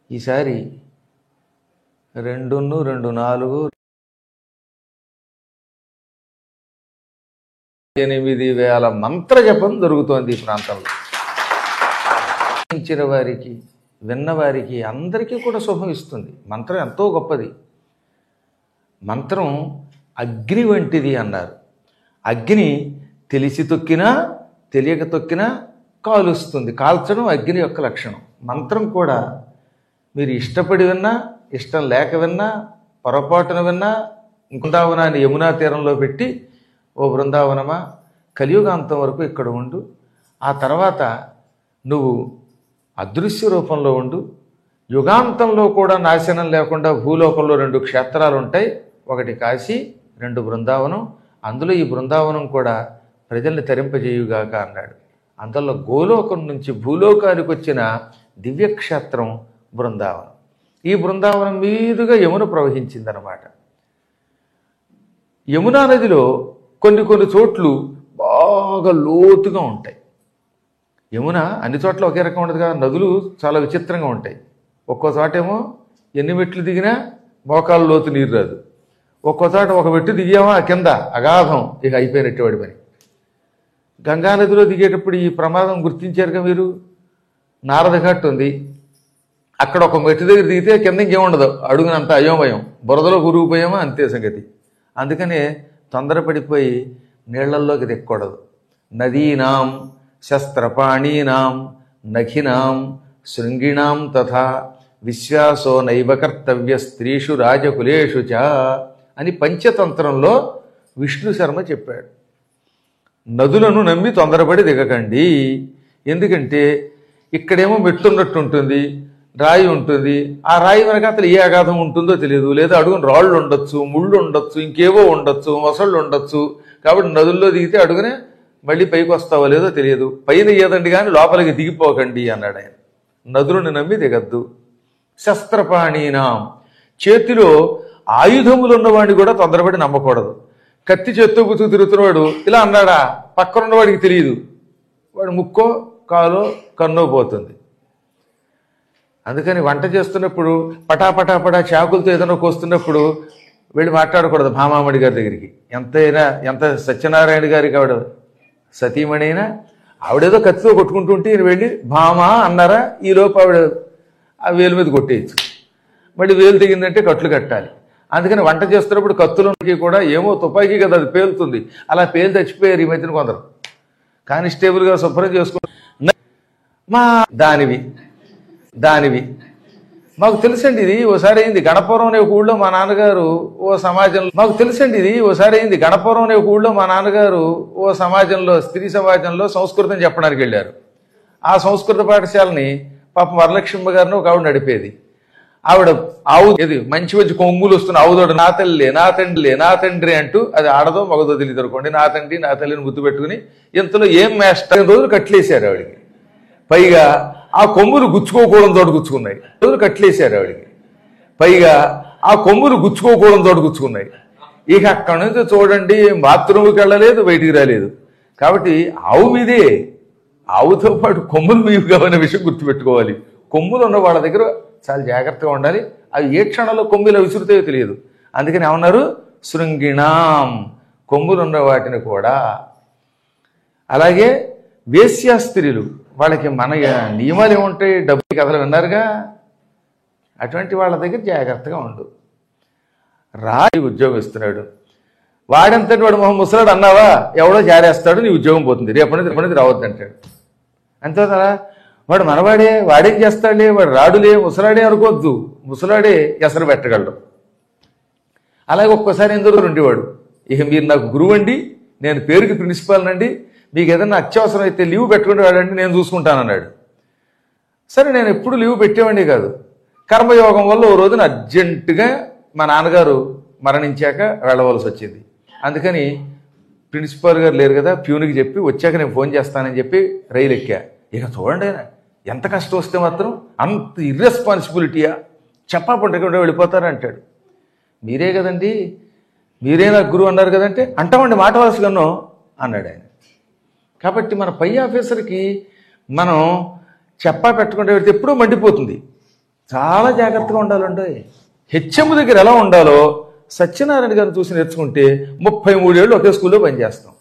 ఈసారి రెండును రెండు నాలుగు ఎనిమిది వేల మంత్ర జపం జరుగుతోంది ఈ ప్రాంతంలో ఇచ్చిన వారికి విన్నవారికి అందరికీ కూడా శుభం ఇస్తుంది మంత్రం ఎంతో గొప్పది మంత్రం అగ్ని వంటిది అన్నారు అగ్ని తెలిసి తొక్కినా తెలియక తొక్కినా కాలుస్తుంది కాల్చడం అగ్ని యొక్క లక్షణం మంత్రం కూడా మీరు ఇష్టపడి విన్నా ఇష్టం లేక విన్నా పొరపాటున విన్నా బృందావనాన్ని యమునా తీరంలో పెట్టి ఓ బృందావనమా కలియుగాంతం వరకు ఇక్కడ ఉండు ఆ తర్వాత నువ్వు అదృశ్య రూపంలో ఉండు యుగాంతంలో కూడా నాశనం లేకుండా భూలోకంలో రెండు క్షేత్రాలు ఉంటాయి ఒకటి కాశీ రెండు బృందావనం అందులో ఈ బృందావనం కూడా ప్రజల్ని తరింపజేయుగాక అన్నాడు అందులో గోలోకం నుంచి భూలోకానికి వచ్చిన దివ్యక్షేత్రం బృందావనం ఈ బృందావనం మీదుగా యమున ప్రవహించిందనమాట యమునా నదిలో కొన్ని కొన్ని చోట్లు బాగా లోతుగా ఉంటాయి యమున అన్ని చోట్ల ఒకే రకం ఉండదుగా నదులు చాలా విచిత్రంగా ఉంటాయి ఒక్కో చోటేమో ఎన్ని మెట్లు దిగినా మోకాలు లోతు నీరు రాదు ఒక్కో చోట ఒక మెట్టు దిగామా కింద అగాధం ఇక అయిపోయినట్టు వాడి పని గంగా నదిలో దిగేటప్పుడు ఈ ప్రమాదం గుర్తించారుగా మీరు నారద ఘాట్ ఉంది అక్కడ ఒక మెట్టు దగ్గర దిగితే కింద ఇంకేముండదు అడుగునంత అయోమయం బురదలో గురుగుపోయామా అంతే సంగతి అందుకనే తొందరపడిపోయి నీళ్లల్లోకి దిక్కకూడదు నదీనాం శస్త్రపాణీనాం నఖినాం శృంగిణాం తథా విశ్వాసో నైవ కర్తవ్య స్త్రీషు రాజకులేషు చ అని పంచతంత్రంలో విష్ణు శర్మ చెప్పాడు నదులను నమ్మి తొందరపడి దిగకండి ఎందుకంటే ఇక్కడేమో మెట్టున్నట్టు ఉంటుంది రాయి ఉంటుంది ఆ రాయి వెనక అసలు ఏ అగాధం ఉంటుందో తెలియదు లేదా అడుగున రాళ్ళు ఉండొచ్చు ముళ్ళు ఉండొచ్చు ఇంకేవో ఉండొచ్చు మొసళ్ళు ఉండొచ్చు కాబట్టి నదుల్లో దిగితే అడుగునే మళ్ళీ పైకి వస్తావో లేదో తెలియదు పైన ఏదండి కానీ లోపలికి దిగిపోకండి అన్నాడు ఆయన నదులను నమ్మి దిగద్దు శస్త్రపాణీనాం చేతిలో ఆయుధములు ఉన్నవాడిని కూడా తొందరపడి నమ్మకూడదు కత్తి చేత్తో గుర్తు తిరుగుతున్నవాడు ఇలా అన్నాడా పక్కన ఉన్నవాడికి తెలియదు వాడు ముక్కో కాలో కన్నో పోతుంది అందుకని వంట చేస్తున్నప్పుడు పటాపటాపటా చాకులతో ఏదైనా కోస్తున్నప్పుడు వెళ్ళి మాట్లాడకూడదు భామామణి గారి దగ్గరికి ఎంతైనా ఎంత సత్యనారాయణ గారికి ఆవిడ సతీమణి అయినా ఆవిడేదో కత్తితో కొట్టుకుంటూ ఉంటే ఈయన వెళ్ళి భామా అన్నారా ఈలోపు ఆవిడ ఆ వేలు మీద కొట్టేయచ్చు మళ్ళీ వేలు తెగిందంటే కట్లు కట్టాలి అందుకని వంట చేస్తున్నప్పుడు కత్తులకి కూడా ఏమో తుపాకీ కదా అది పేలుతుంది అలా పేలు చచ్చిపోయారు ఈ మధ్యన కొందరు కానిస్టేబుల్గా శుభ్రం చేసుకుని మా దానివి దానివి మాకు తెలుసండి ఇది ఓసారి అయింది గణపురం అనే ఒక ఊళ్ళో మా నాన్నగారు ఓ సమాజంలో మాకు తెలుసండి ఇది ఓసారి అయింది గణపురం అనే ఒక ఊళ్ళో మా నాన్నగారు ఓ సమాజంలో స్త్రీ సమాజంలో సంస్కృతం చెప్పడానికి వెళ్ళారు ఆ సంస్కృత పాఠశాలని పాపం వరలక్ష్మి గారిని ఒక ఆవిడ నడిపేది ఆవిడ ఆవు ఇది మంచి మంచి కొంగులు వస్తున్న ఆవుదోడు నా తల్లి నా తండ్రి నా తండ్రి అంటూ అది ఆడదో మగదో తెలియదు అనుకోండి నా తండ్రి నా తల్లిని ముద్దు పెట్టుకుని ఇంతలో ఏం మేస్టర్ రోజులు కట్లేశారు ఆవిడికి పైగా ఆ కొమ్ములు గుచ్చుకోకూడదు తోడు గుచ్చుకున్నాయి రోజులు కట్లేశారు ఆవిడికి పైగా ఆ కొమ్ములు గుచ్చుకోకూడదు తోడు గుచ్చుకున్నాయి ఇక అక్కడి నుంచి చూడండి బాత్రూమ్కి వెళ్ళలేదు బయటికి రాలేదు కాబట్టి ఆవు మీదే ఆవుతో పాటు కొమ్ములు మీవుగా అనే విషయం గుర్తుపెట్టుకోవాలి కొమ్ములు ఉన్న వాళ్ళ దగ్గర చాలా జాగ్రత్తగా ఉండాలి అవి ఏ క్షణంలో కొమ్ములు విసురుతాయో తెలియదు అందుకని ఏమన్నారు శృంగిణాం కొమ్ములు ఉన్న వాటిని కూడా అలాగే వేశ్యా స్త్రీలు వాళ్ళకి మన నియమాలు ఏముంటాయి డబ్బు కథలు విన్నారుగా అటువంటి వాళ్ళ దగ్గర జాగ్రత్తగా ఉండు రాయి ఉద్యోగం ఇస్తున్నాడు వాడంతటి వాడు మొహం ముసలాడు అన్నావా ఎవడో జారేస్తాడు నీ ఉద్యోగం పోతుంది రేపటి నుంచి రేపటి నుంచి రావద్దు అంటాడు అంతే కదా వాడు మనవాడే వాడేం చేస్తాడులే వాడు రాడులే ముసలాడే అనుకోవద్దు ముసలాడే ఎసరు పెట్టగలడు అలాగే ఒక్కోసారి ఎందుకు ఉండేవాడు ఇక మీరు నాకు గురువు అండి నేను పేరుకి ప్రిన్సిపాల్ అండి మీకు ఏదైనా అత్యవసరం అయితే లీవ్ పెట్టుకుని వాడండి నేను చూసుకుంటానన్నాడు సరే నేను ఎప్పుడు లీవ్ పెట్టేవాడిని కాదు కర్మయోగం వల్ల ఓ రోజున అర్జెంటుగా మా నాన్నగారు మరణించాక వెళ్ళవలసి వచ్చింది అందుకని ప్రిన్సిపాల్ గారు లేరు కదా ప్యూన్కి చెప్పి వచ్చాక నేను ఫోన్ చేస్తానని చెప్పి రైలు ఎక్కా ఇక చూడండి ఆయన ఎంత కష్టం వస్తే మాత్రం అంత ఇర్రెస్పాన్సిబిలిటీయా చెప్పా పట్టకుండా వెళ్ళిపోతారు అంటాడు మీరే కదండి మీరే నాకు గురువు అన్నారు కదంటే అంటామండి మాట వలసగానో అన్నాడు ఆయన కాబట్టి మన పై ఆఫీసర్కి మనం చెప్పా పెట్టకుండా పెడితే ఎప్పుడూ మండిపోతుంది చాలా జాగ్రత్తగా ఉండాలండి హెచ్ఎం దగ్గర ఎలా ఉండాలో సత్యనారాయణ గారిని చూసి నేర్చుకుంటే ముప్పై మూడేళ్ళు ఒకే స్కూల్లో పనిచేస్తాం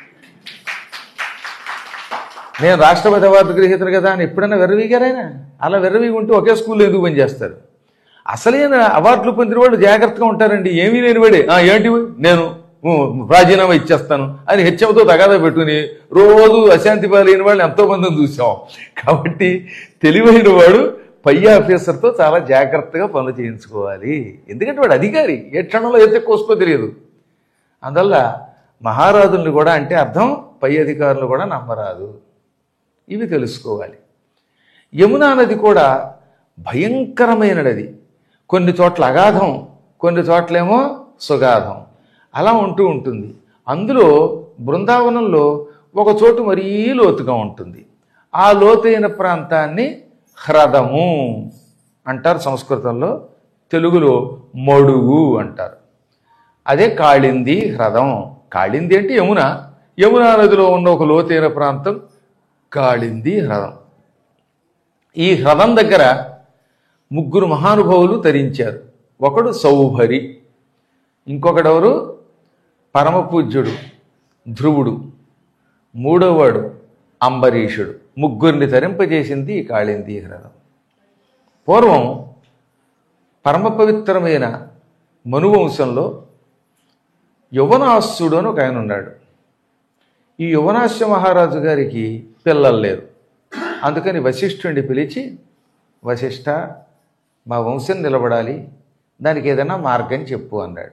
నేను రాష్ట్రపతి అవార్డు గ్రహీతను కదా అని ఎప్పుడైనా వెర్రవీగారైనా అలా వెర్రవీగి ఉంటే ఒకే స్కూల్లో ఎందుకు పనిచేస్తారు అసలైన అవార్డులు పొందిన వాళ్ళు జాగ్రత్తగా ఉంటారండి ఏమీ లేని వాడే "ఆ, ఏంటి నేను ఊ, రాజీనామా ఇచ్చేస్తాను అని హెచ్చవతో తగాదా పెట్టుకుని రోజు అశాంతి పాలైన వాళ్ళని ఎంతో మందిని చూసాం కాబట్టి తెలివైన వాడు పై ఆఫీసర్తో చాలా జాగ్రత్తగా పనులు చేయించుకోవాలి ఎందుకంటే వాడు అధికారి ఏ క్షణంలో ఏ తెక్కువస్తో తెలియదు అందువల్ల మహారాజుల్ని కూడా అంటే అర్థం పై అధికారులు కూడా నమ్మరాదు ఇవి తెలుసుకోవాలి యమునా నది కూడా భయంకరమైన నది కొన్ని చోట్ల అగాధం కొన్ని చోట్లేమో సుగాధం అలా ఉంటూ ఉంటుంది అందులో బృందావనంలో ఒక చోటు మరీ లోతుగా ఉంటుంది ఆ లోతైన ప్రాంతాన్ని హ్రదము అంటారు సంస్కృతంలో తెలుగులో మడుగు అంటారు అదే కాళింది హ్రదం కాళింది అంటే యమున యమునా నదిలో ఉన్న ఒక లోతైన ప్రాంతం కాళింది హ్రదం ఈ హ్రదం దగ్గర ముగ్గురు మహానుభావులు తరించారు ఒకడు సౌభరి ఇంకొకడెవరు పరమపూజ్యుడు ధ్రువుడు మూడోవాడు అంబరీషుడు ముగ్గురిని తరింపజేసింది ఈ కాళింది హ్రదం పూర్వం పరమ పవిత్రమైన మనువంశంలో యువనాశ్యుడు అని ఒక ఆయన ఉన్నాడు ఈ యువనాశ్య మహారాజు గారికి పిల్లలు లేరు అందుకని వశిష్ఠుడిని పిలిచి వశిష్ఠ మా వంశం నిలబడాలి దానికి ఏదైనా మార్గం చెప్పు అన్నాడు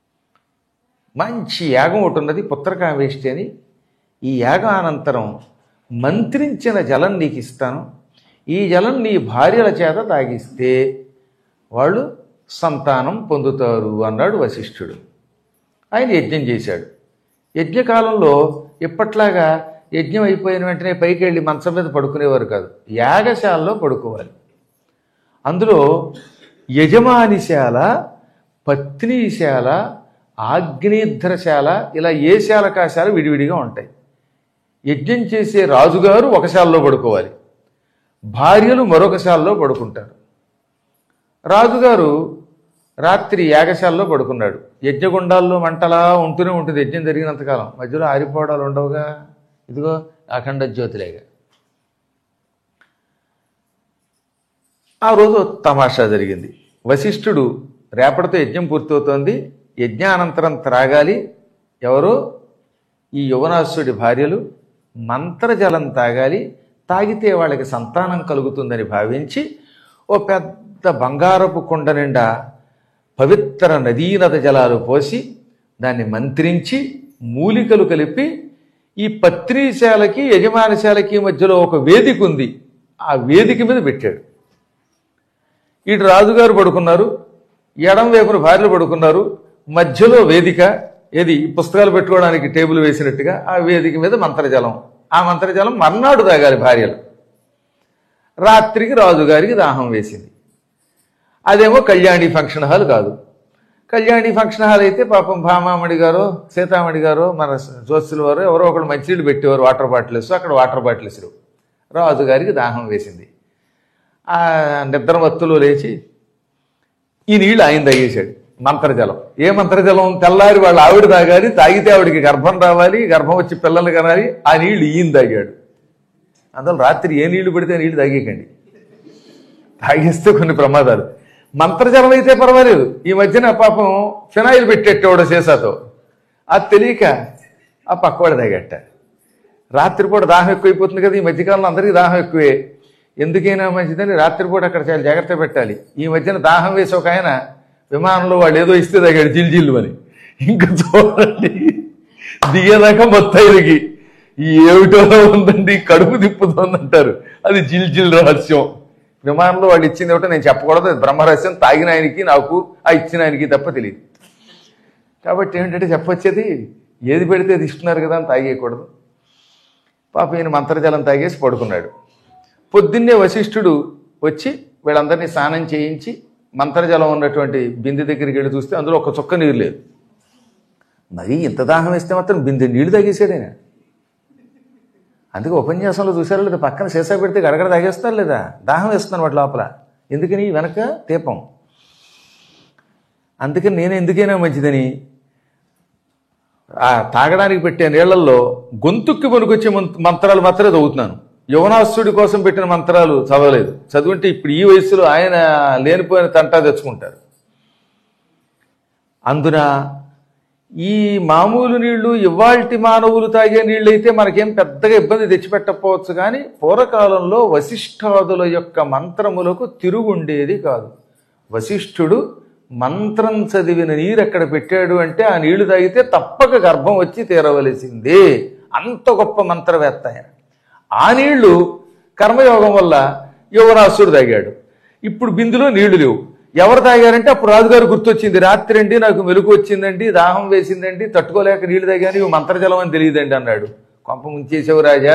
మంచి యాగం ఒకటి ఉన్నది పుత్రకామేష్టి అని ఈ యాగం అనంతరం మంత్రించిన జలం నీకు ఇస్తాను ఈ జలం నీ భార్యల చేత తాగిస్తే వాళ్ళు సంతానం పొందుతారు అన్నాడు వశిష్ఠుడు ఆయన యజ్ఞం చేశాడు యజ్ఞకాలంలో ఇప్పట్లాగా యజ్ఞం అయిపోయిన వెంటనే పైకి వెళ్ళి మంచం మీద పడుకునేవారు కాదు యాగశాలలో పడుకోవాలి అందులో యజమానిశాల పత్నీశాల ఆగ్నేధ్రశాల ఇలా ఏ శాల కాశాల విడివిడిగా ఉంటాయి యజ్ఞం చేసే రాజుగారు ఒక శాలలో పడుకోవాలి భార్యలు మరొక శాలలో పడుకుంటారు రాజుగారు రాత్రి యాగశాలలో పడుకున్నాడు యజ్ఞగుండాల్లో మంటలా ఉంటూనే ఉంటుంది యజ్ఞం జరిగినంతకాలం మధ్యలో ఆరిపోవడాలు ఉండవుగా ఇదిగో అఖండ జ్యోతిలేగా ఆ రోజు తమాషా జరిగింది వశిష్ఠుడు రేపటితో యజ్ఞం పూర్తవుతోంది యజ్ఞానంతరం త్రాగాలి ఎవరు ఈ యువనాశ్వడి భార్యలు మంత్రజలం తాగాలి తాగితే వాళ్ళకి సంతానం కలుగుతుందని భావించి ఓ పెద్ద బంగారపు కుండ నిండా పవిత్ర నదీనద జలాలు పోసి దాన్ని మంత్రించి మూలికలు కలిపి ఈ పత్రిశాలకి యజమానశాలకి మధ్యలో ఒక వేదిక ఉంది ఆ వేదిక మీద పెట్టాడు ఇటు రాజుగారు పడుకున్నారు ఎడం వైపున భార్యలు పడుకున్నారు మధ్యలో వేదిక ఏది ఈ పుస్తకాలు పెట్టుకోవడానికి టేబుల్ వేసినట్టుగా ఆ వేదిక మీద మంత్రజలం ఆ మంత్రజలం మర్నాడు తాగాలి భార్యలు రాత్రికి రాజుగారికి దాహం వేసింది అదేమో కళ్యాణి ఫంక్షన్ హాల్ కాదు కళ్యాణి ఫంక్షన్ హాల్ అయితే పాపం భామామణి గారు సీతామణి గారు మన జోత్సుల వారు ఎవరో ఒకళ్ళు మంచినీళ్ళు పెట్టేవారు వాటర్ బాటిల్స్ అక్కడ వాటర్ బాటిల్స్ లేవు రాజుగారికి దాహం వేసింది ఆ నిద్ర మత్తులో లేచి ఈ నీళ్ళు ఆయన తాగేశాడు మంత్రజలం ఏ మంత్రజలం తెల్లారి వాళ్ళ ఆవిడ తాగాలి తాగితే ఆవిడికి గర్భం రావాలి గర్భం వచ్చి పిల్లలు కనాలి ఆ నీళ్లు ఈయన తాగాడు అందువల్ల రాత్రి ఏ నీళ్లు పడితే ఆ నీళ్లు తాగేయకండి తాగేస్తే కొన్ని ప్రమాదాలు మంత్రజలం అయితే పర్వాలేదు ఈ మధ్యన పాపం ఫినాయిల్ పెట్టేటోడు సీసాతో అది తెలియక ఆ పక్కవాడు తాగట్ట రాత్రిపూట దాహం ఎక్కువైపోతుంది కదా ఈ మధ్యకాలంలో అందరికీ దాహం ఎక్కువే ఎందుకైనా మంచిదని రాత్రిపూట అక్కడ చాలా జాగ్రత్త పెట్టాలి ఈ మధ్యన దాహం వేసి ఒక ఆయన విమానంలో వాళ్ళు ఏదో ఇస్తే తాగాడు జిల్ జిల్లు అని ఇంకా చూడండి దిగేదాకా మొత్తాయిలకి ఈ ఏమిటో ఉందండి కడుపు తిప్పుతోందంటారు అది జిల్ జిల్ రహస్యం విమానంలో వాళ్ళు ఇచ్చింది ఏమిటో నేను చెప్పకూడదు అది బ్రహ్మరహస్యం తాగిన ఆయనకి నాకు ఆ ఇచ్చిన ఆయనకి తప్ప తెలియదు కాబట్టి ఏంటంటే చెప్పొచ్చేది ఏది పెడితే అది ఇస్తున్నారు కదా అని తాగేయకూడదు పాప ఈయన మంత్రజలం తాగేసి పడుకున్నాడు పొద్దున్నే వశిష్ఠుడు వచ్చి వీళ్ళందరినీ స్నానం చేయించి మంత్రజలం ఉన్నటువంటి బిందె దగ్గరికి వెళ్ళి చూస్తే అందులో ఒక చుక్క నీరు లేదు మరి ఇంత దాహం వేస్తే మాత్రం బిందె నీళ్లు తాగేసాడు ఆయన అందుకే ఉపన్యాసంలో చూసారో లేదా పక్కన సీసా పెడితే గడగడ తాగేస్తారు లేదా దాహం వేస్తున్నాను వాటి లోపల ఎందుకని వెనక దీపం అందుకని నేను ఎందుకైనా మంచిదని ఆ తాగడానికి పెట్టే నీళ్లలో గొంతుక్కి పనికొచ్చే మంత్- మంత్రాలు మాత్రమే చదువుతున్నాను యువనాస్తుడి కోసం పెట్టిన మంత్రాలు చదవలేదు చదువుంటే ఇప్పుడు ఈ వయసులో ఆయన లేనిపోయిన తంటా తెచ్చుకుంటారు అందున ఈ మామూలు నీళ్లు ఇవాల్టి మానవులు తాగే నీళ్ళు అయితే మనకేం పెద్దగా ఇబ్బంది తెచ్చిపెట్టకపోవచ్చు కానీ పూర్వకాలంలో వశిష్ఠాదుల యొక్క మంత్రములకు తిరుగుండేది కాదు వశిష్ఠుడు మంత్రం చదివిన నీరు ఎక్కడ పెట్టాడు అంటే ఆ నీళ్లు తాగితే తప్పక గర్భం వచ్చి తీరవలసిందే అంత గొప్ప మంత్రవేత్త ఆయన ఆ నీళ్లు కర్మయోగం వల్ల యువరాసుడు తాగాడు ఇప్పుడు బిందులో నీళ్లు లేవు ఎవరు తాగారంటే అప్పుడు రాజుగారు గుర్తొచ్చింది రాత్రి అండి నాకు మెలకు వచ్చిందండి దాహం వేసిందండి తట్టుకోలేక నీళ్లు తాగాను ఇవి మంత్రజలం అని తెలియదండి అన్నాడు కొంప ముంచేసావు రాజా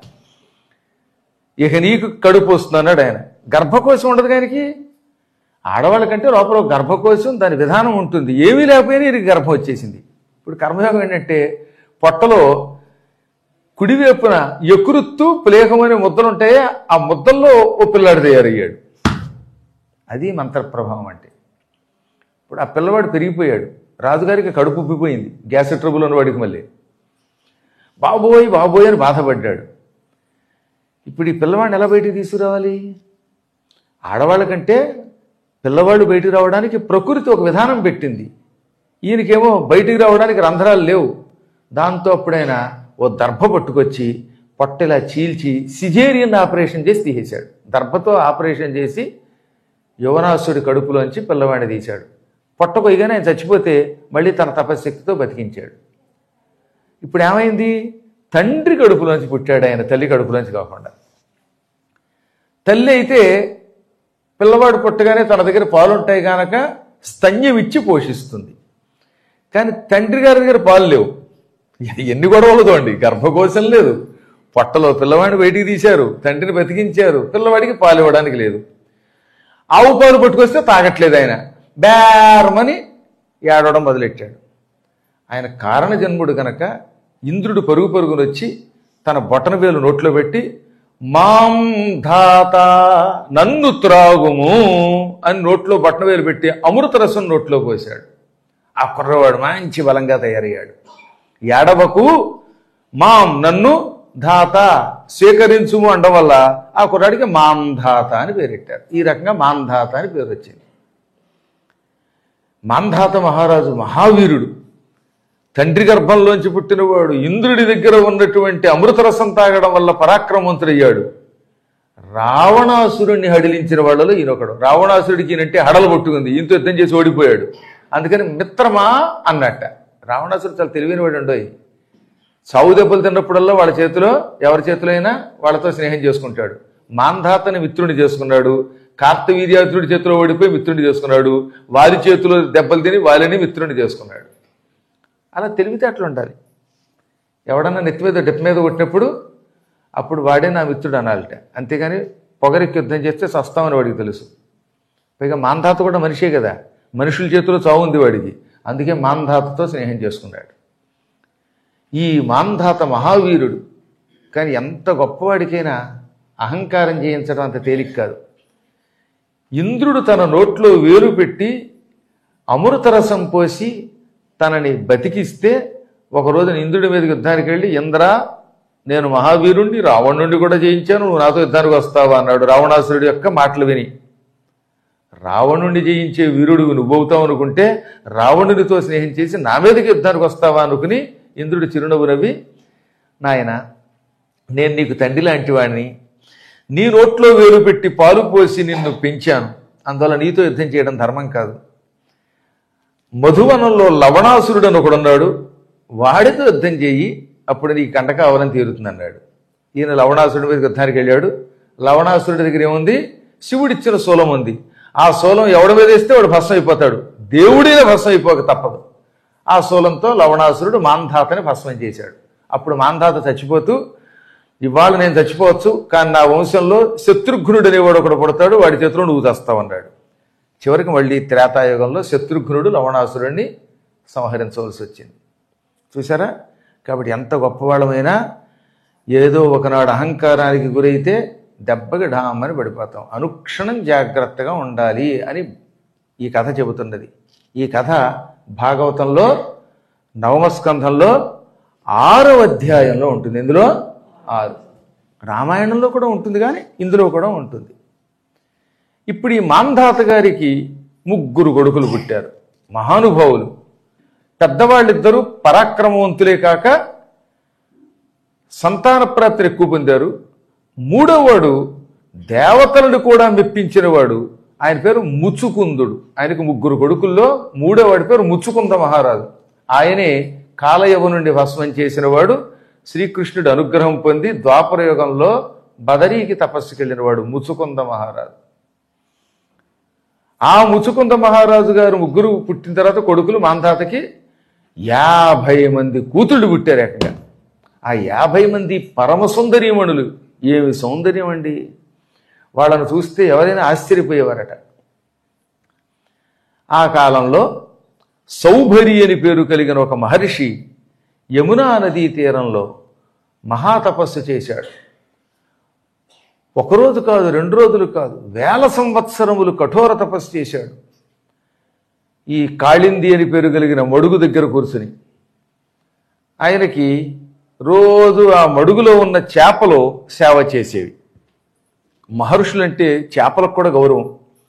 ఇక నీకు కడుపు వస్తుంది అన్నాడు ఆయన గర్భకోశం ఉండదు ఆయనకి ఆడవాళ్ళకంటే లోపల ఒక గర్భకోశం దాని విధానం ఉంటుంది ఏమీ లేకపోయినా ఈయనకి గర్భం వచ్చేసింది ఇప్పుడు కర్మయోగం ఏంటంటే పొట్టలో కుడివైపున ఎకురుత్తు ప్లేహం అనే ముద్దలు ఉంటాయి ఆ ముద్దల్లో ఓ పిల్లాడు తయారయ్యాడు అది మంత్ర ప్రభావం అంటే ఇప్పుడు ఆ పిల్లవాడు పెరిగిపోయాడు రాజుగారికి కడుపు ఉబ్బిపోయింది గ్యాస్ ట్రబుల్ ఉన్నవాడికి మళ్ళీ బాబోయ్ బాబోయ్ అని బాధపడ్డాడు ఇప్పుడు ఈ పిల్లవాడిని ఎలా బయటికి తీసుకురావాలి ఆడవాళ్ళకంటే పిల్లవాళ్ళు బయటికి రావడానికి ప్రకృతి ఒక విధానం పెట్టింది ఈయనకేమో బయటికి రావడానికి రంధ్రాలు లేవు దాంతో అప్పుడైనా ఓ దర్భ పట్టుకొచ్చి పొట్టెలా చీల్చి సిజేరియన్ ఆపరేషన్ చేసి తీసేశాడు దర్భతో ఆపరేషన్ చేసి యువనాసుడి కడుపులోంచి పిల్లవాడిని తీశాడు పొట్ట కొయ్యగానే ఆయన చచ్చిపోతే మళ్ళీ తన తపశక్తితో బతికించాడు ఇప్పుడు ఏమైంది తండ్రి కడుపులోంచి పుట్టాడు ఆయన తల్లి కడుపులోంచి కాకుండా తల్లి అయితే పిల్లవాడు పుట్టగానే తన దగ్గర పాలుంటాయి కనుక స్తన్యం ఇచ్చి పోషిస్తుంది కానీ తండ్రి గారి దగ్గర పాలు లేవు ఎన్ని గొడవలతో అండి గర్భకోశం లేదు పొట్టలో పిల్లవాడిని బయటికి తీశారు తండ్రిని బతికించారు పిల్లవాడికి పాలు ఇవ్వడానికి లేదు ఆవు పాలు పట్టుకొస్తే తాగట్లేదు ఆయన బేరమని ఏడవడం మొదలెట్టాడు ఆయన కారణ జన్ముడు గనక ఇంద్రుడు పరుగు పరుగును వచ్చి తన బొటన వేలు నోట్లో పెట్టి మాం ధాత నన్ను త్రాగుము అని నోట్లో బొటన వేలు పెట్టి అమృత రసం నోట్లో పోశాడు ఆ కుర్రవాడు మంచి బలంగా తయారయ్యాడు ఏడవకు మాం నన్ను ధాత స్వీకరించుము అనడం వల్ల ఆ కుర్రాడికి మాంధాత అని పేరెట్టారు ఈ రకంగా మాంధాత అని పేరు వచ్చింది మాంధాత మహారాజు మహావీరుడు తండ్రి గర్భంలోంచి పుట్టినవాడు ఇంద్రుడి దగ్గర ఉన్నటువంటి అమృతరసం తాగడం వల్ల పరాక్రమవంతుడయ్యాడు రావణాసురుణ్ణి హడిలించిన వాళ్ళలో ఈయనొకడు రావణాసురుడికి ఈయనంటే హడలు పట్టుకుంది ఈయనతో యుద్ధం చేసి ఓడిపోయాడు అందుకని మిత్రమా అన్నట్ట రావణాసురుడు చాలా తెలివైన వాడు ఉండోయి చావు దెబ్బలు తిన్నప్పుడల్లా వాళ్ళ చేతిలో ఎవరి చేతిలో అయినా వాళ్ళతో స్నేహం చేసుకుంటాడు మాంధాతని మిత్రుడిని చేసుకున్నాడు కార్తవీర్యాతుడి చేతిలో ఓడిపోయి మిత్రుడిని చేసుకున్నాడు వారి చేతిలో దెబ్బలు తిని వాళ్ళని మిత్రుడిని చేసుకున్నాడు అలా తెలివితేటలు ఉండాలి ఎవడన్నా నెత్తి మీద డెప్ మీద కొట్టినప్పుడు అప్పుడు వాడే నా మిత్రుడు అనాలిట అంతేగాని పొగరికి యుద్ధం చేస్తే సస్తామని వాడికి తెలుసు పైగా మాంధాత కూడా మనిషే కదా మనుషుల చేతిలో చావు ఉంది వాడికి అందుకే మాంధాతతో స్నేహం చేసుకున్నాడు ఈ మాంధాత మహావీరుడు కానీ ఎంత గొప్పవాడికైనా అహంకారం చేయించడం అంత తేలిక కాదు ఇంద్రుడు తన నోట్లో వేలు పెట్టి అమృతరసం పోసి తనని బతికిస్తే ఒకరోజు ఇంద్రుడి మీదకి యుద్ధానికి వెళ్ళి ఇంద్ర నేను మహావీరుణ్ణి రావణుణ్ణి కూడా జయించాను నువ్వు నాతో యుద్ధానికి వస్తావా అన్నాడు రావణాసురుడి యొక్క మాటలు విని రావణుణ్ణి జయించే వీరుడు నువ్వవుతావు అనుకుంటే రావణునితో స్నేహం చేసి నా మీదకి యుద్ధానికి వస్తావా అనుకుని ఇంద్రుడు చిరునవ్వు నవ్వి నాయన నేను నీకు తండ్రి లాంటి వాడిని నీ నోట్లో వేలు పెట్టి పాలు పోసి నిన్ను పెంచాను అందువల్ల నీతో యుద్ధం చేయడం ధర్మం కాదు మధువనంలో లవణాసురుడు అని ఒకడున్నాడు వాడితో యుద్ధం చేయి అప్పుడు నీకు కంట కావాలని తీరుతుంది అన్నాడు ఈయన లవణాసురుడి మీద యుద్ధానికి వెళ్ళాడు లవణాసురుడి దగ్గర ఏముంది శివుడిచ్చిన శూలం ఉంది ఆ శూలం ఎవడి మీద వేస్తే వాడు భస్మం అయిపోతాడు దేవుడినే భస్మం అయిపోక తప్పదు ఆ శూలంతో లవణాసురుడు మాంధాతని భస్మం చేశాడు అప్పుడు మాంధాత చచ్చిపోతూ ఇవాళ నేను చచ్చిపోవచ్చు కానీ నా వంశంలో శత్రుఘ్నుడు అనేవాడు ఒకడు పుడతాడు వాడి చేతిలో నువ్వు చస్తావన్నాడు చివరికి మళ్ళీ త్రేతాయుగంలో శత్రుఘ్నుడు లవణాసురుణ్ణి సంహరించవలసి వచ్చింది చూసారా కాబట్టి ఎంత గొప్పవాళ్ళమైనా ఏదో ఒకనాడు అహంకారానికి గురైతే దెబ్బకి ఢామని పడిపోతాం అనుక్షణం జాగ్రత్తగా ఉండాలి అని ఈ కథ చెబుతున్నది ఈ కథ భాగవతంలో నవమస్కంధంలో ఆరో అధ్యాయంలో ఉంటుంది ఇందులో ఆరు రామాయణంలో కూడా ఉంటుంది కానీ ఇందులో కూడా ఉంటుంది ఇప్పుడు ఈ మాంధాత గారికి ముగ్గురు కొడుకులు పుట్టారు మహానుభావులు పెద్దవాళ్ళిద్దరూ పరాక్రమవంతులే కాక సంతాన ప్రాప్తిని ఎక్కువ పొందారు మూడోవాడు దేవతలను కూడా మెప్పించినవాడు ఆయన పేరు ముచుకుందుడు ఆయనకు ముగ్గురు కొడుకుల్లో మూడోవాడి పేరు ముచుకుంద మహారాజు ఆయనే కాలయవ నుండి భస్మం చేసినవాడు శ్రీకృష్ణుడి అనుగ్రహం పొంది ద్వాపర యుగంలో బదరీకి తపస్సుకి వెళ్ళినవాడు ముచుకుంద మహారాజు ఆ ముచుకుంద మహారాజు గారు ముగ్గురు పుట్టిన తర్వాత కొడుకులు మాంధాతకి యాభై మంది కూతుళ్ళు పుట్టారు ఏకంగా ఆ యాభై మంది పరమ సుందరీమణులు ఏమి సౌందర్యం అండి వాళ్ళను చూస్తే ఎవరైనా ఆశ్చర్యపోయేవారట ఆ కాలంలో సౌభరి అని పేరు కలిగిన ఒక మహర్షి యమునా నదీ తీరంలో మహాతపస్సు చేశాడు ఒకరోజు కాదు రెండు రోజులు కాదు వేల సంవత్సరములు కఠోర తపస్సు చేశాడు ఈ కాళింది అని పేరు కలిగిన మడుగు దగ్గర కూర్చుని ఆయనకి రోజు ఆ మడుగులో ఉన్న చేపలు సేవ చేసేవి మహర్షులంటే చేపలకు కూడా గౌరవం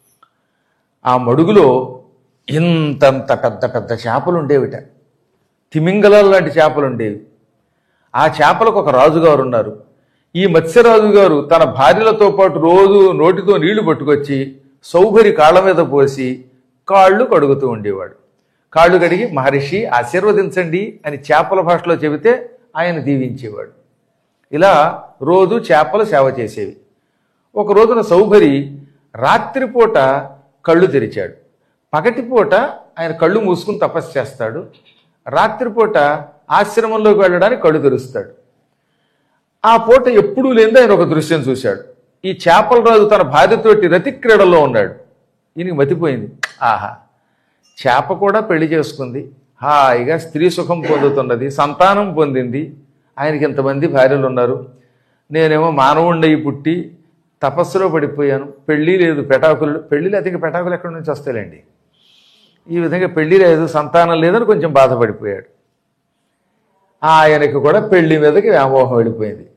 ఆ మడుగులో ఇంతంత పెద్ద పెద్ద చేపలు ఉండేవిట తిమింగలాలు లాంటి చేపలు ఉండేవి ఆ చేపలకు ఒక రాజుగారు ఉన్నారు ఈ మత్స్యరాజు గారు తన భార్యలతో పాటు రోజు నోటితో నీళ్లు పట్టుకొచ్చి సౌభరి కాళ్ళ మీద పోసి కాళ్ళు కడుగుతూ ఉండేవాడు కాళ్ళు కడిగి మహర్షి ఆశీర్వదించండి అని చేపల భాషలో చెబితే ఆయన దీవించేవాడు ఇలా రోజు చేపలు సేవ చేసేవి ఒక రోజున సౌభరి రాత్రిపూట కళ్ళు తెరిచాడు పగటిపూట ఆయన కళ్ళు మూసుకుని తపస్సు చేస్తాడు రాత్రిపూట ఆశ్రమంలోకి వెళ్ళడానికి కళ్ళు తెరుస్తాడు ఆ పూట ఎప్పుడూ లేనిది ఆయన ఒక దృశ్యం చూశాడు ఈ చేపల రాజు తన భార్యతోటి రతి క్రీడలో ఉన్నాడు ఈయనకి మతిపోయింది ఆహా చేప కూడా పెళ్లి చేసుకుంది హాయిగా స్త్రీ సుఖం పొందుతున్నది సంతానం పొందింది ఆయనకి ఇంతమంది భార్యలు ఉన్నారు నేనేమో మానవుండయి పుట్టి తపస్సులో పడిపోయాను పెళ్ళి లేదు పెటాకులు పెళ్ళి లేదు ఇంకా పెటాకులు ఎక్కడి నుంచి వస్తాయిలేండి ఈ విధంగా పెళ్లి లేదు సంతానం లేదని కొంచెం బాధపడిపోయాడు ఆయనకి కూడా పెళ్లి మీదకి వ్యామోహం వెళ్ళిపోయింది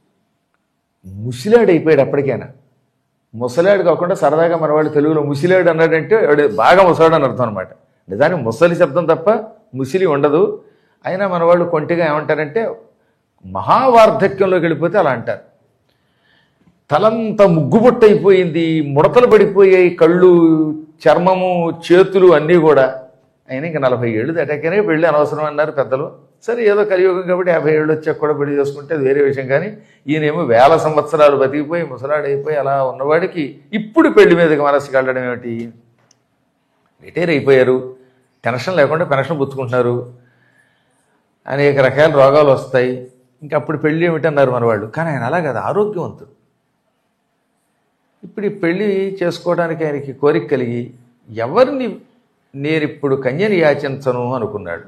ముసిలాడు అయిపోయాడు అప్పటికైనా ముసలాడు కాకుండా సరదాగా మన వాళ్ళు తెలుగులో ముసిలాడు అన్నాడంటే వాడు బాగా ముసలాడు అని అర్థం అనమాట నిజానికి ముసలి శబ్దం తప్ప ముసిలి ఉండదు అయినా మన వాళ్ళు కొంటిగా ఏమంటారంటే మహావార్ధక్యంలోకి వెళ్ళిపోతే అలా అంటారు తలంతా ముగ్గుబుట్ట అయిపోయింది ముడతలు పడిపోయాయి కళ్ళు చర్మము చేతులు అన్నీ కూడా అయినా ఇంకా నలభై ఏళ్ళు దాటాకనే పెళ్ళి అనవసరం అన్నారు పెద్దలు సరే ఏదో కలియుగం కాబట్టి యాభై ఏళ్ళు వచ్చాక కూడా పెళ్లి చేసుకుంటే అది వేరే విషయం కానీ ఈయనేమో వేల సంవత్సరాలు బతికిపోయి ముసలాడైపోయి అలా ఉన్నవాడికి ఇప్పుడు పెళ్లి మీదకి మనసుకి వెళ్ళడం ఏమిటి రిటైర్ అయిపోయారు టెన్షన్ లేకుండా పెన్షన్ పుచ్చుకుంటున్నారు అనేక రకాల రోగాలు వస్తాయి ఇంకా అప్పుడు పెళ్ళి ఏమిటన్నారు మన వాళ్ళు కానీ ఆయన అలా కాదు ఆరోగ్యవంతుడు ఇప్పుడు ఈ పెళ్లి చేసుకోవడానికి ఆయనకి కోరిక కలిగి ఎవరిని నేనిప్పుడు కన్యని యాచించను అనుకున్నాడు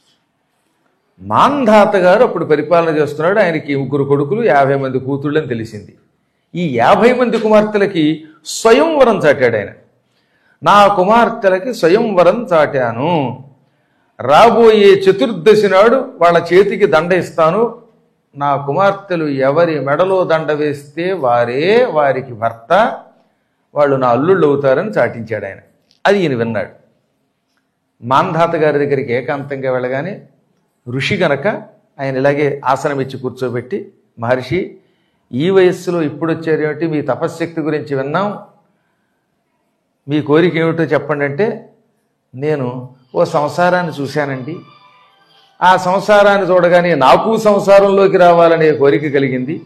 మాంధాత గారు అప్పుడు పరిపాలన చేస్తున్నాడు ఆయనకి ముగ్గురు కొడుకులు యాభై మంది కూతుళ్ళని తెలిసింది ఈ యాభై మంది కుమార్తెలకి స్వయంవరం చాటాడు ఆయన నా కుమార్తెలకి స్వయంవరం చాటాను రాబోయే చతుర్దశి నాడు వాళ్ళ చేతికి దండ ఇస్తాను నా కుమార్తెలు ఎవరి మెడలో దండ వేస్తే వారే వారికి భర్త వాళ్ళు నా అల్లుళ్ళు అవుతారని చాటించాడు ఆయన అది ఈయన విన్నాడు మాంధాత గారి దగ్గరికి ఏకాంతంగా వెళ్ళగానే ఋషి గనక ఆయన ఇలాగే ఆసనం ఇచ్చి కూర్చోబెట్టి మహర్షి ఈ వయస్సులో ఇప్పుడు వచ్చారేమిటి మీ తపశ్శక్తి గురించి విన్నాం మీ కోరిక ఏమిటో చెప్పండి అంటే నేను ఓ సంసారాన్ని చూశానండి ఆ సంసారాన్ని చూడగానే నాకు సంసారంలోకి రావాలనే కోరిక కలిగింది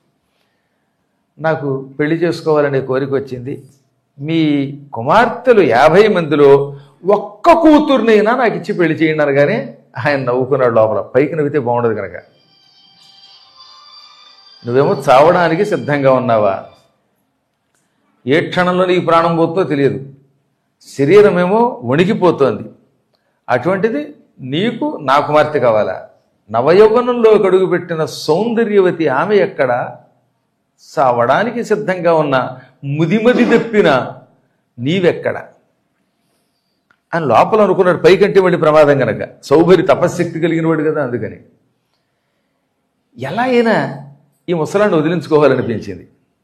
నాకు పెళ్లి చేసుకోవాలనే కోరిక వచ్చింది మీ కుమార్తెలు యాభై మందిలో ఒక్క కూతుర్నైనా నాకు ఇచ్చి పెళ్లి చేయండి అనగానే ఆయన నవ్వుకున్నాడు లోపల పైకి నవ్వితే బాగుండదు కనుక నువ్వేమో చావడానికి సిద్ధంగా ఉన్నావా ఏ క్షణంలో నీకు ప్రాణం పోతుందో తెలియదు శరీరమేమో వణికిపోతోంది అటువంటిది నీకు నా కుమార్తె కావాలా నవయౌవనంలో కడుగుపెట్టిన సౌందర్యవతి ఆమె ఎక్కడ చావడానికి సిద్ధంగా ఉన్న ముదిమది తెప్పిన నీవెక్కడ అని లోపల అనుకున్నాడు పైకంటే వాడి ప్రమాదం గనక సౌభరి తపశ్శక్తి కలిగిన వాడు కదా అందుకని ఎలా అయినా ఈ ముసలాన్ని వదిలించుకోవాలనిపించింది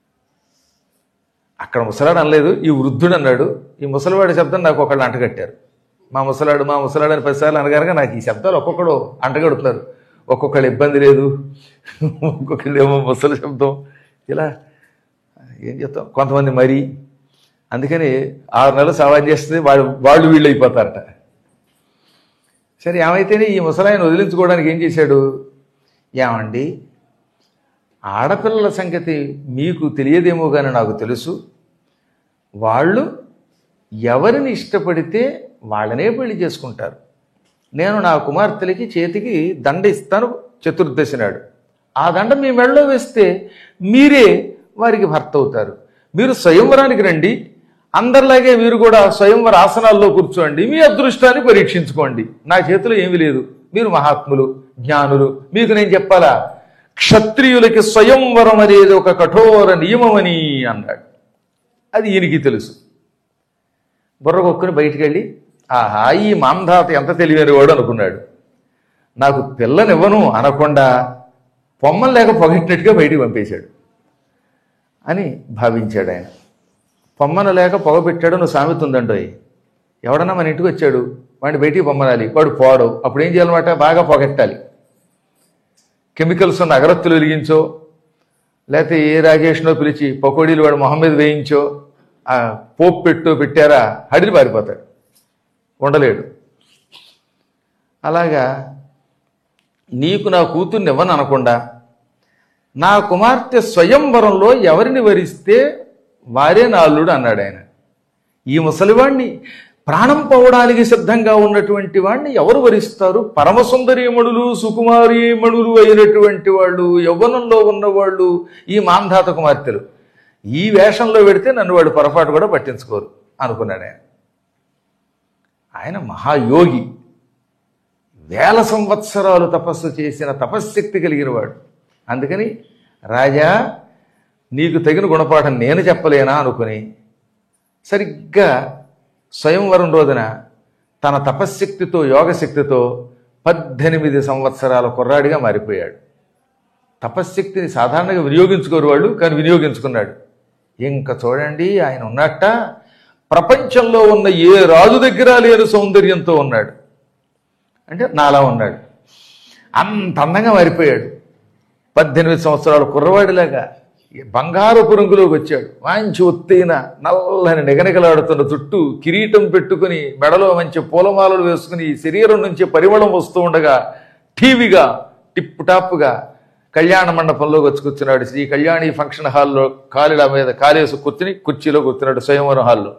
అక్కడ ముసలాడు అనలేదు ఈ వృద్ధుడు అన్నాడు ఈ ముసలివాడి శబ్దం నాకు ఒకళ్ళు అంటగట్టారు మా ముసలాడు మా ముసలాడు అని పదిసార్లు అనగానే నాకు ఈ శబ్దాలు ఒక్కొక్కడు అంటగడుతున్నారు ఒక్కొక్కళ్ళు ఇబ్బంది లేదు ఒక్కొక్కళ్ళు ఏమో ముసలి శబ్దం ఇలా ఏం చెప్తాం కొంతమంది మరి అందుకని ఆరు నెలలు సవాల్ చేస్తే వాళ్ళు వాళ్ళు వీళ్ళు అయిపోతారట సరే ఏమైతేనే ఈ ముసలాయన వదిలించుకోవడానికి ఏం చేశాడు ఏమండి ఆడపిల్లల సంగతి మీకు తెలియదేమో కానీ నాకు తెలుసు వాళ్ళు ఎవరిని ఇష్టపడితే వాళ్ళనే పెళ్లి చేసుకుంటారు నేను నా కుమార్తెలకి చేతికి దండ ఇస్తాను చతుర్దశి నాడు ఆ దండ మీ మెడలో వేస్తే మీరే వారికి భర్త అవుతారు మీరు స్వయంవరానికి రండి అందరిలాగే మీరు కూడా స్వయంవర ఆసనాల్లో కూర్చోండి మీ అదృష్టాన్ని పరీక్షించుకోండి నా చేతిలో ఏమీ లేదు మీరు మహాత్ములు జ్ఞానులు మీకు నేను చెప్పాలా క్షత్రియులకి స్వయంవరం అనేది ఒక కఠోర నియమమని అన్నాడు అది ఈయనకి తెలుసు బుర్రగొక్కుని బయటికి వెళ్ళి ఆహా ఈ మాంధాత ఎంత తెలివైన వాడు అనుకున్నాడు నాకు పిల్లనివ్వను అనకుండా పొమ్మలు లేక పొగట్టినట్టుగా బయటికి పంపేశాడు అని భావించాడు ఆయన పొమ్మన లేక పొగ పెట్టాడు నువ్వు సామెత ఉందండోయ్ ఎవడన్నా మన ఇంటికి వచ్చాడు వాడిని బయటికి పొమ్మనాలి వాడు పోడు అప్పుడు ఏం చేయాలన్నమాట బాగా పొగట్టాలి కెమికల్స్ ఉన్న అగరత్తులు వెలిగించో లేకపోతే ఏ రాజేష్నో పిలిచి పకోడీలు వాడు మొహం మీద వేయించో ఆ పోపు పెట్టు పెట్టారా హడిలి పారిపోతాడు ఉండలేడు అలాగా నీకు నా కూతుర్ని ఇవ్వను అనకుండా నా కుమార్తె స్వయంవరంలో ఎవరిని వరిస్తే వారే నా అల్లుడు అన్నాడు ఆయన ఈ ముసలివాణ్ణి ప్రాణం పోవడానికి సిద్ధంగా ఉన్నటువంటి వాణ్ణి ఎవరు వరిస్తారు పరమసుందరీమణులు సుకుమారీమణులు అయినటువంటి వాళ్ళు యవ్వనంలో ఉన్నవాళ్ళు ఈ మాంధాత కుమార్తెలు ఈ వేషంలో పెడితే నన్ను వాడు పొరపాటు కూడా పట్టించుకోరు అనుకున్నాడు ఆయన ఆయన మహాయోగి వేల సంవత్సరాలు తపస్సు చేసిన తపశ్శక్తి కలిగిన వాడు అందుకని రాజా నీకు తగిన గుణపాఠం నేను చెప్పలేనా అనుకుని సరిగ్గా స్వయంవరం రోజున తన తపశ్శక్తితో యోగశక్తితో పద్దెనిమిది సంవత్సరాల కుర్రాడిగా మారిపోయాడు తపశ్శక్తిని సాధారణంగా వినియోగించుకోరు వాళ్ళు కానీ వినియోగించుకున్నాడు ఇంకా చూడండి ఆయన ఉన్నట్ట ప్రపంచంలో ఉన్న ఏ రాజు దగ్గర లేని సౌందర్యంతో ఉన్నాడు అంటే నాలా ఉన్నాడు అంత అందంగా మారిపోయాడు పద్దెనిమిది సంవత్సరాల కుర్రవాడిలాగా బంగారు పురుగులోకి వచ్చాడు మంచి ఒత్తైన నల్లని నిగనిగలాడుతున్న చుట్టూ కిరీటం పెట్టుకుని మెడలో మంచి పూలమాలలు వేసుకుని శరీరం నుంచి పరిమళం వస్తూ ఉండగా టీవీగా టిప్ టాప్గా కళ్యాణ మండపంలోకి వచ్చి కూర్చున్నాడు శ్రీ కళ్యాణి ఫంక్షన్ హాల్లో కాలిల మీద కాలేసి కూర్చుని కుర్చీలో కూర్చున్నాడు స్వయంవరం హాల్లో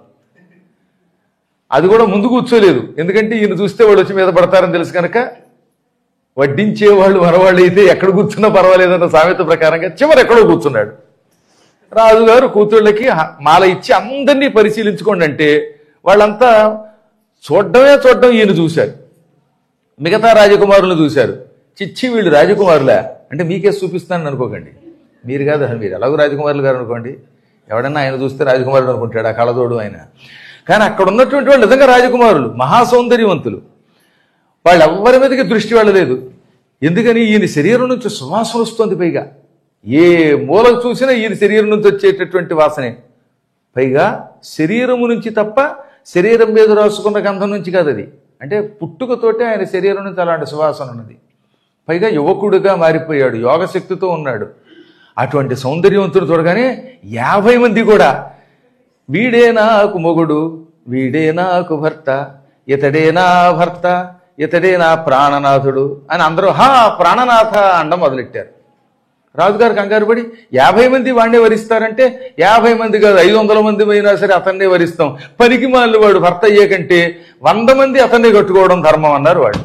అది కూడా ముందు కూర్చోలేదు ఎందుకంటే ఈయన చూస్తే వాళ్ళు వచ్చి మీద పడతారని తెలుసు కనుక వడ్డించే వాళ్ళు మనవాళ్ళు అయితే ఎక్కడ కూర్చున్నా పర్వాలేదన్న సామెత ప్రకారంగా చివరి ఎక్కడో కూర్చున్నాడు రాజుగారు కూతుళ్ళకి హ- మాల ఇచ్చి అందరినీ పరిశీలించుకోండి అంటే వాళ్ళంతా చూడడమే చూడడం ఈయన చూశారు మిగతా రాజకుమారులను చూశారు చిచ్చి వీళ్ళు రాజకుమారులే అంటే మీకే చూపిస్తానని అనుకోకండి మీరు కాదు మీరు ఎలాగో రాజకుమారులు గారు అనుకోండి ఎవడన్నా ఆయన చూస్తే రాజకుమారుడు అనుకుంటాడు ఆ కళదోడు ఆయన కానీ అక్కడ ఉన్నటువంటి వాళ్ళు నిజంగా రాజకుమారులు మహాసౌందర్యవంతులు వాళ్ళు ఎవ్వరి మీదకి దృష్టి వెళ్ళలేదు ఎందుకని ఈయన శరీరం నుంచి సువాసన వస్తుంది పైగా ఏ మూలకు చూసినా ఈయన శరీరం నుంచి వచ్చేటటువంటి వాసనే పైగా శరీరము నుంచి తప్ప శరీరం మీద రాసుకున్న గంధం నుంచి కాదు అది అంటే పుట్టుకతోటే ఆయన శరీరం నుంచి అలాంటి సువాసన ఉన్నది పైగా యువకుడుగా మారిపోయాడు యోగశక్తితో ఉన్నాడు అటువంటి సౌందర్యవంతుడు చూడగానే యాభై మంది కూడా వీడే నాకు మొగుడు వీడే నాకు భర్త ఇతడే నా భర్త ఇతడే నా ప్రాణనాథుడు అని అందరూ హా ప్రాణనాథ అండం మొదలెట్టారు రాజుగారు కంగారు పడి యాభై మంది వాడినే వరిస్తారంటే యాభై మంది కాదు ఐదు వందల మంది అయినా సరే అతన్నే వరిస్తాం పనికి మాలిన వాడు భర్త అయ్యే కంటే వంద మంది అతన్నే కట్టుకోవడం ధర్మం అన్నారు వాడు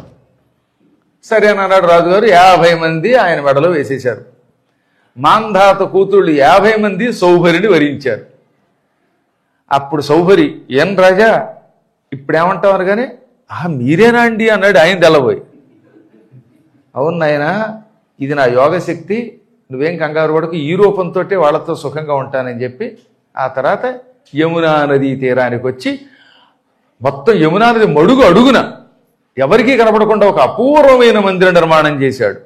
సరే అని అన్నాడు రాజుగారు యాభై మంది ఆయన మెడలో వేసేశారు మాంధాత కూతుళ్ళు యాభై మంది సౌభరిని వరించారు అప్పుడు సౌభరి ఏం రాజా ఇప్పుడేమంటావు అనగానే ఆ మీరేనా అండి అన్నాడు ఆయన తెల్లబోయి అవును నాయన ఇది నా యోగశక్తి నువ్వేం కంగారు పడకు ఈ రూపంతో వాళ్ళతో సుఖంగా ఉంటానని చెప్పి ఆ తర్వాత యమునా నదీ తీరానికి వచ్చి మొత్తం యమునా నది మడుగు అడుగున ఎవరికీ కనపడకుండా ఒక అపూర్వమైన మందిర నిర్మాణం చేశాడు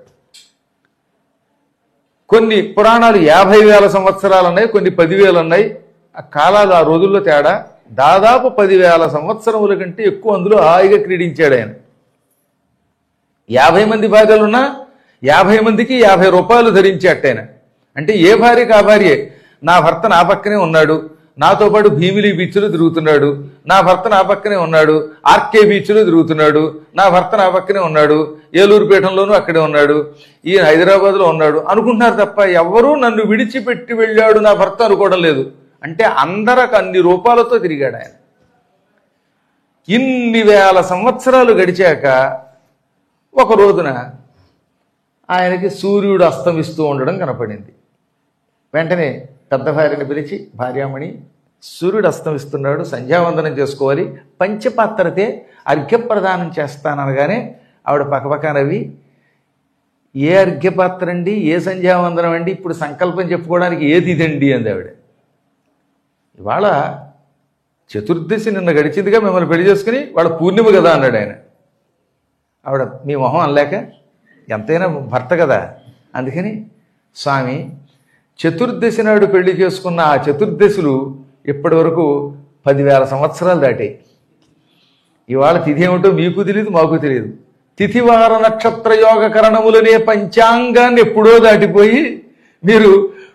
కొన్ని పురాణాలు యాభై వేల సంవత్సరాలు ఉన్నాయి కొన్ని పదివేలు ఉన్నాయి ఆ కాలాలు ఆ రోజుల్లో తేడా దాదాపు పదివేల సంవత్సరముల కంటే ఎక్కువ అందులో హాయిగా క్రీడించాడు ఆయన యాభై మంది భార్యలున్నా యాభై మందికి యాభై రూపాయలు ధరించేట ఆయన అంటే ఏ భార్యకి ఆ భార్యే నా భర్త నా పక్కనే ఉన్నాడు నాతో పాటు భీమిలి బీచ్లో తిరుగుతున్నాడు నా భర్త నా పక్కనే ఉన్నాడు ఆర్కే బీచ్లో తిరుగుతున్నాడు నా భర్త నా పక్కనే ఉన్నాడు ఏలూరుపేటంలోనూ అక్కడే ఉన్నాడు ఈయన హైదరాబాద్లో ఉన్నాడు అనుకుంటున్నారు తప్ప ఎవరూ నన్ను విడిచిపెట్టి వెళ్ళాడు నా భర్త అనుకోవడం లేదు అంటే అందరకు అన్ని రూపాలతో తిరిగాడు ఆయన ఇన్ని వేల సంవత్సరాలు గడిచాక ఒక రోజున ఆయనకి సూర్యుడు అస్తమిస్తూ ఉండడం కనపడింది వెంటనే పెద్ద భార్యని పిలిచి భార్యామణి సూర్యుడు అస్తమిస్తున్నాడు సంధ్యావందనం చేసుకోవాలి పంచపాత్రతే అర్ఘ్యప్రదానం చేస్తాననగానే ఆవిడ పక్కపక్క నవ్వి ఏ అర్ఘ్యపాత్ర అండి ఏ సంధ్యావందనం అండి ఇప్పుడు సంకల్పం చెప్పుకోవడానికి ఏది ఇదండి అంది ఆవిడ ఇవాళ చతుర్దశి నిన్న గడిచిందిగా మిమ్మల్ని పెళ్లి చేసుకుని వాళ్ళ పూర్ణిమ కదా అన్నాడు ఆయన ఆవిడ మీ మొహం అనలేక ఎంతైనా భర్త కదా అందుకని స్వామి చతుర్దశి నాడు పెళ్లి చేసుకున్న ఆ చతుర్దశులు ఇప్పటి వరకు పదివేల సంవత్సరాలు దాటాయి ఇవాళ తిథి ఏమిటో మీకు తెలియదు మాకు తెలియదు తిథివార నక్షత్ర యోగ కరణములనే పంచాంగాన్ని ఎప్పుడో దాటిపోయి మీరు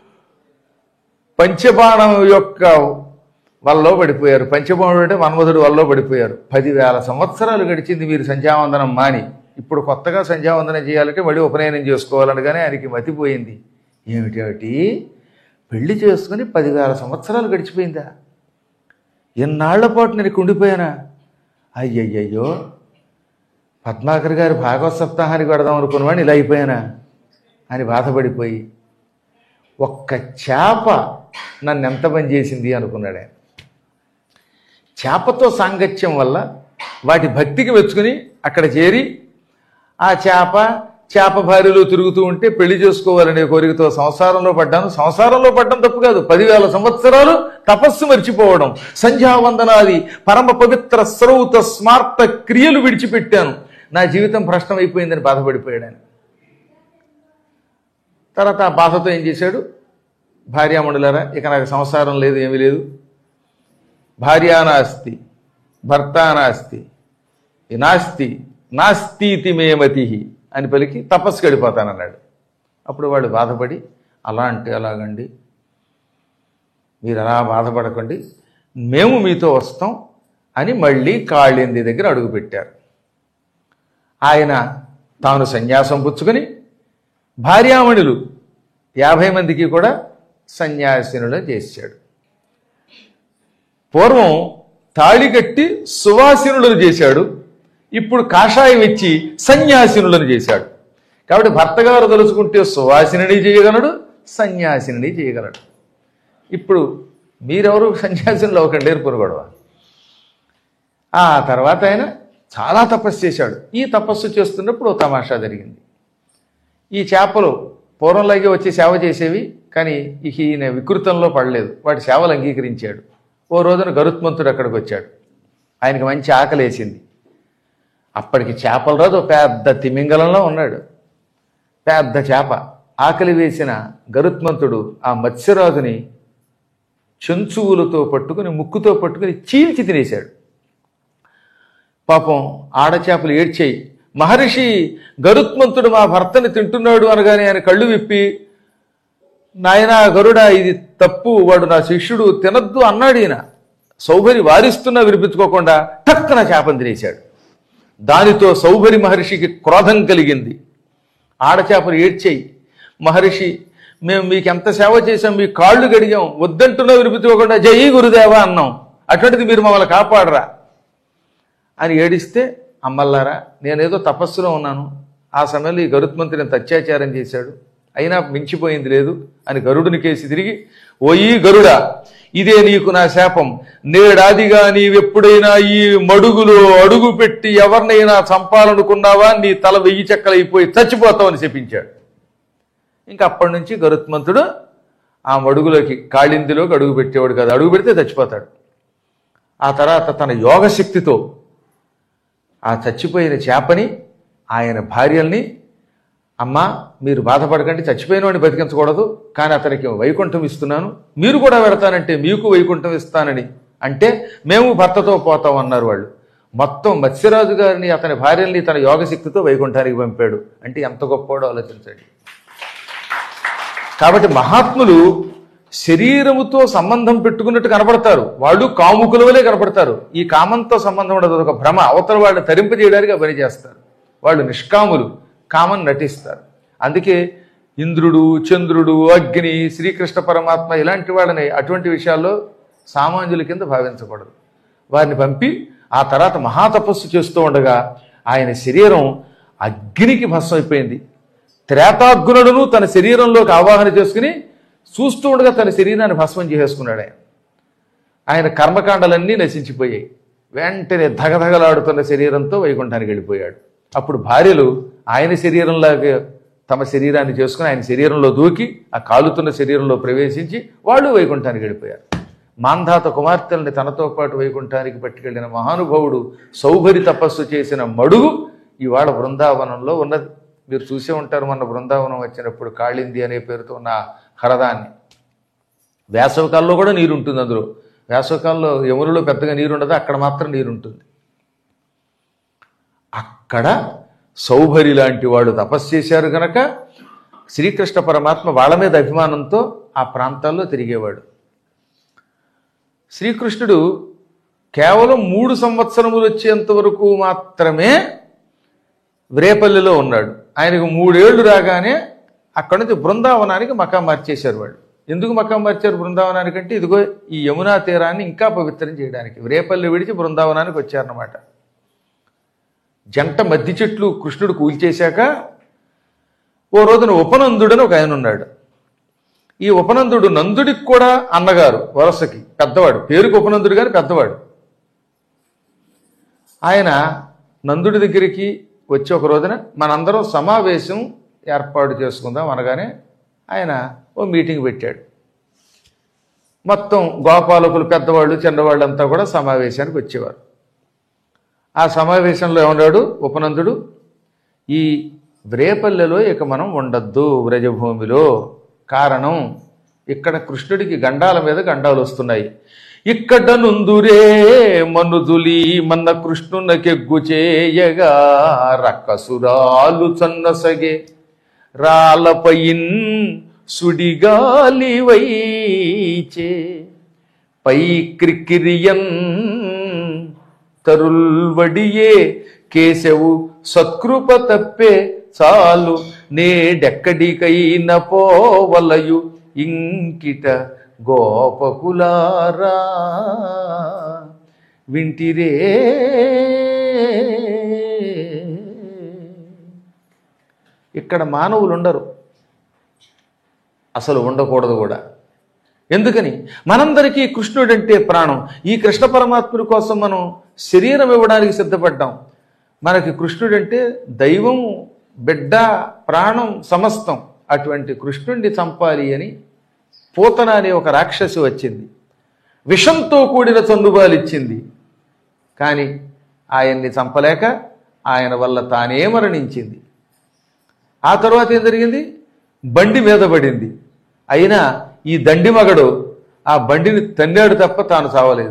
పంచబాణం యొక్క వల్లో పడిపోయారు పంచబాణుడు అంటే మన్మధుడు వల్లో పడిపోయారు పదివేల సంవత్సరాలు గడిచింది మీరు సంధ్యావందనం మాని ఇప్పుడు కొత్తగా సంధ్యావందనం చేయాలంటే మళ్ళీ ఉపనయనం చేసుకోవాలనగానే ఆయనకి మతిపోయింది ఏమిటేమిటి పెళ్లి చేసుకుని పదివేల సంవత్సరాలు గడిచిపోయిందా ఎన్నాళ్ల పాటు నేను ఇక్కడ ఉండిపోయానా అయ్యయ్యయ్యో పద్మాకర్ గారి భాగవత సప్తాహానికి పెడదాం అనుకున్నవాడిని ఇలా అయిపోయానా అని బాధపడిపోయి ఒక్క చేప నన్ను ఎంత పని చేసింది అనుకున్నాడు ఆయన చేపతో సాంగత్యం వల్ల వాటి భక్తికి మెచ్చుకుని అక్కడ చేరి ఆ చేప చేప భార్యలో తిరుగుతూ ఉంటే పెళ్లి చేసుకోవాలనే కోరికతో సంసారంలో పడ్డాను సంసారంలో పడ్డం తప్పు కాదు పదివేల సంవత్సరాలు తపస్సు మర్చిపోవడం సంధ్యావందనాది పరమ పవిత్ర శ్రౌత స్మార్త క్రియలు విడిచిపెట్టాను నా జీవితం భ్రష్టమైపోయిందని బాధపడిపోయాడు ఆయన తర్వాత ఆ బాధతో ఏం చేశాడు భార్యామణులరా ఇక నాకు సంసారం లేదు ఏమీ లేదు భార్యానాస్తి భర్తానాస్తి నాస్తి నాస్తీతి మేమతి అని పలికి తపస్సు గడిపోతానన్నాడు అప్పుడు వాడు బాధపడి అలా అంటే ఎలాగండి మీరు అలా బాధపడకండి మేము మీతో వస్తాం అని మళ్ళీ కాళింది దగ్గర అడుగుపెట్టారు ఆయన తాను సన్యాసం పుచ్చుకొని భార్యామణులు యాభై మందికి కూడా సన్యాసినులు చేశాడు పూర్వం తాళి కట్టి సువాసినులను చేశాడు ఇప్పుడు కాషాయం ఇచ్చి సన్యాసినులను చేశాడు కాబట్టి భర్త గారు తలుచుకుంటే సువాసిని చేయగలడు సన్యాసిని చేయగలడు ఇప్పుడు మీరెవరు సన్యాసినులు అవ్వకండి ఏర్పరు గొడవ ఆ తర్వాత ఆయన చాలా తపస్సు చేశాడు ఈ తపస్సు చేస్తున్నప్పుడు ఓ తమాషా జరిగింది ఈ చేపలు పూర్వంలాగే వచ్చి సేవ చేసేవి కానీ ఇక ఈయన వికృతంలో పడలేదు వాటి సేవలు అంగీకరించాడు ఓ రోజున గరుత్మంతుడు అక్కడికి వచ్చాడు ఆయనకి మంచి ఆకలి వేసింది అప్పటికి చేపల రాజు ఓ పెద్ద తిమింగలంలో ఉన్నాడు పెద్ద చేప ఆకలి వేసిన గరుత్మంతుడు ఆ మత్స్యరాజుని చెంచువులతో పట్టుకుని ముక్కుతో పట్టుకుని చీల్చి తినేశాడు పాపం ఆడచేపలు ఏడ్చాయి మహర్షి గరుత్మంతుడు మా భర్తని తింటున్నాడు అనగానే ఆయన కళ్ళు విప్పి నాయనా గరుడా ఇది తప్పు వాడు నా శిష్యుడు తినద్దు అన్నాడు ఈయన సౌభరి వారిస్తున్నా వినిపించుకోకుండా టక్కున చేపను తినేశాడు దానితో సౌభరి మహర్షికి క్రోధం కలిగింది ఆడచేపలు ఏడ్చేయి మహర్షి మేము మీకు ఎంత సేవ చేశాం మీ కాళ్ళు గడిగాం వద్దంటున్నా వినిపించుకోకుండా జై గురుదేవా అన్నాం అటువంటిది మీరు మమ్మల్ని కాపాడరా అని ఏడిస్తే అమ్మల్లారా నేనేదో తపస్సులో ఉన్నాను ఆ సమయంలో ఈ గరుత్మంతుడు ఇంత అత్యాచారం చేశాడు అయినా మించిపోయింది లేదు అని గరుడుని కేసి తిరిగి ఓయి గరుడా ఇదే నీకు నా శాపం నేడాదిగా నీవెప్పుడైనా ఈ మడుగులో అడుగు పెట్టి ఎవరినైనా చంపాలనుకున్నావా నీ తల వెయ్యి చెక్కలైపోయి చచ్చిపోతావని చెప్పించాడు ఇంకా అప్పటి నుంచి గరుత్మంతుడు ఆ మడుగులోకి కాళిందిలోకి అడుగు పెట్టేవాడు కాదు అడుగు పెడితే చచ్చిపోతాడు ఆ తర్వాత తన యోగశక్తితో ఆ చచ్చిపోయిన చేపని ఆయన భార్యల్ని అమ్మా మీరు బాధపడకండి చచ్చిపోయిన వాడిని బతికించకూడదు కానీ అతనికి వైకుంఠం ఇస్తున్నాను మీరు కూడా వెళతానంటే మీకు వైకుంఠం ఇస్తానని అంటే మేము భర్తతో పోతాం అన్నారు వాళ్ళు మొత్తం మత్స్యరాజు గారిని అతని భార్యల్ని తన యోగశక్తితో వైకుంఠానికి పంపాడు అంటే ఎంత గొప్పవాడో ఆలోచించండి కాబట్టి మహాత్ములు శరీరముతో సంబంధం పెట్టుకున్నట్టు కనపడతారు వాళ్ళు కాముకుల వలే కనపడతారు ఈ కామంతో సంబంధం ఉండదు ఒక భ్రమ అవతల వాళ్ళని తరింపజేయడానికి ఆ పని చేస్తారు వాళ్ళు నిష్కాములు కామం నటిస్తారు అందుకే ఇంద్రుడు చంద్రుడు అగ్ని శ్రీకృష్ణ పరమాత్మ ఇలాంటి వాళ్ళని అటువంటి విషయాల్లో సామాన్యుల కింద భావించకూడదు వారిని పంపి ఆ తర్వాత మహాతపస్సు చేస్తూ ఉండగా ఆయన శరీరం అగ్నికి భస్మం అయిపోయింది త్రేతాగ్నుడును తన శరీరంలోకి ఆవాహన చేసుకుని చూస్తూ ఉండగా తన శరీరాన్ని భస్మం చేసేసుకున్నాడు ఆయన ఆయన కర్మకాండలన్నీ నశించిపోయాయి వెంటనే ధగధగలాడుతున్న శరీరంతో వైకుంఠానికి వెళ్ళిపోయాడు అప్పుడు భార్యలు ఆయన శరీరంలాగా తమ శరీరాన్ని చేసుకుని ఆయన శరీరంలో దూకి ఆ కాలుతున్న శరీరంలో ప్రవేశించి వాళ్ళు వైకుంఠానికి వెళ్ళిపోయారు మాంధాత కుమార్తెల్ని తనతో పాటు వైకుంఠానికి పట్టుకెళ్లిన మహానుభావుడు సౌభరి తపస్సు చేసిన మడుగు ఇవాళ బృందావనంలో ఉన్నది మీరు చూసే ఉంటారు మొన్న బృందావనం వచ్చినప్పుడు కాళింది అనే పేరుతో ఉన్న ఆ హరదాన్ని వేసవికాలంలో కూడా నీరు ఉంటుంది అందులో వేసవికాలంలో యమునులో పెద్దగా నీరు ఉండదు అక్కడ మాత్రం నీరు ఉంటుంది అక్కడ సౌభరి లాంటి వాడు తపస్సు చేశారు గనక శ్రీకృష్ణ పరమాత్మ వాళ్ళ మీద అభిమానంతో ఆ ప్రాంతాల్లో తిరిగేవాడు శ్రీకృష్ణుడు కేవలం మూడు సంవత్సరములు వచ్చేంత వరకు మాత్రమే వ్రేపల్లిలో ఉన్నాడు ఆయనకు మూడేళ్లు రాగానే అక్కడి నుంచి బృందావనానికి మకా మార్చేశారు వాళ్ళు ఎందుకు మకా మార్చారు బృందావనానికి అంటే ఇదిగో ఈ యమునా తీరాన్ని ఇంకా పవిత్రం చేయడానికి వ్రేపల్లి విడిచి బృందావనానికి వచ్చారన్నమాట జంట మద్ది చెట్లు కృష్ణుడు కూల్చేశాక ఓ రోజున ఉపనందుడని ఒక ఆయన ఉన్నాడు ఈ ఉపనందుడు నందుడికి కూడా అన్నగారు వరసకి పెద్దవాడు పేరుకు ఉపనందుడు కానీ పెద్దవాడు ఆయన నందుడి దగ్గరికి వచ్చి ఒక రోజున మనందరం సమావేశం ఏర్పాటు చేసుకుందాం అనగానే ఆయన ఓ మీటింగ్ పెట్టాడు మొత్తం గోపాలకులు పెద్దవాళ్ళు చిన్నవాళ్ళు అంతా కూడా సమావేశానికి వచ్చేవారు ఆ సమావేశంలో ఏమన్నాడు ఉపనందుడు ఈ వ్రేపల్లెలో ఇక మనం ఉండద్దు వ్రజభూమిలో కారణం ఇక్కడ కృష్ణుడికి గండాల మీద గండాలు వస్తున్నాయి ఇక్కడ నుందురే మనుదులి మన్న కృష్ణునకెగ్గు చేయగా రక్కసురాలు చన్నసగే రాలపయిన్ సుడిగాలి వైచే పై క్రిక్కిరియన్ తరుల్వడియే కేశవు సత్కృప తప్పే చాలు నేడెక్కడికైన పోవలయు ఇంకిట గోపకులారా వింటిరే ఇక్కడ మానవులు ఉండరు అసలు ఉండకూడదు కూడా ఎందుకని మనందరికీ కృష్ణుడంటే ప్రాణం ఈ కృష్ణ పరమాత్ముడి కోసం మనం శరీరం ఇవ్వడానికి సిద్ధపడ్డాం మనకి కృష్ణుడంటే దైవం బిడ్డ ప్రాణం సమస్తం అటువంటి కృష్ణుడిని చంపాలి అని పూతన అనే ఒక రాక్షసి వచ్చింది విషంతో కూడిన చందుబాలిచ్చింది కానీ ఆయన్ని చంపలేక ఆయన వల్ల తానే మరణించింది ఆ తర్వాత ఏం జరిగింది బండి మీద పడింది అయినా ఈ దండి మగడు ఆ బండిని తన్నాడు తప్ప తాను చావలేదు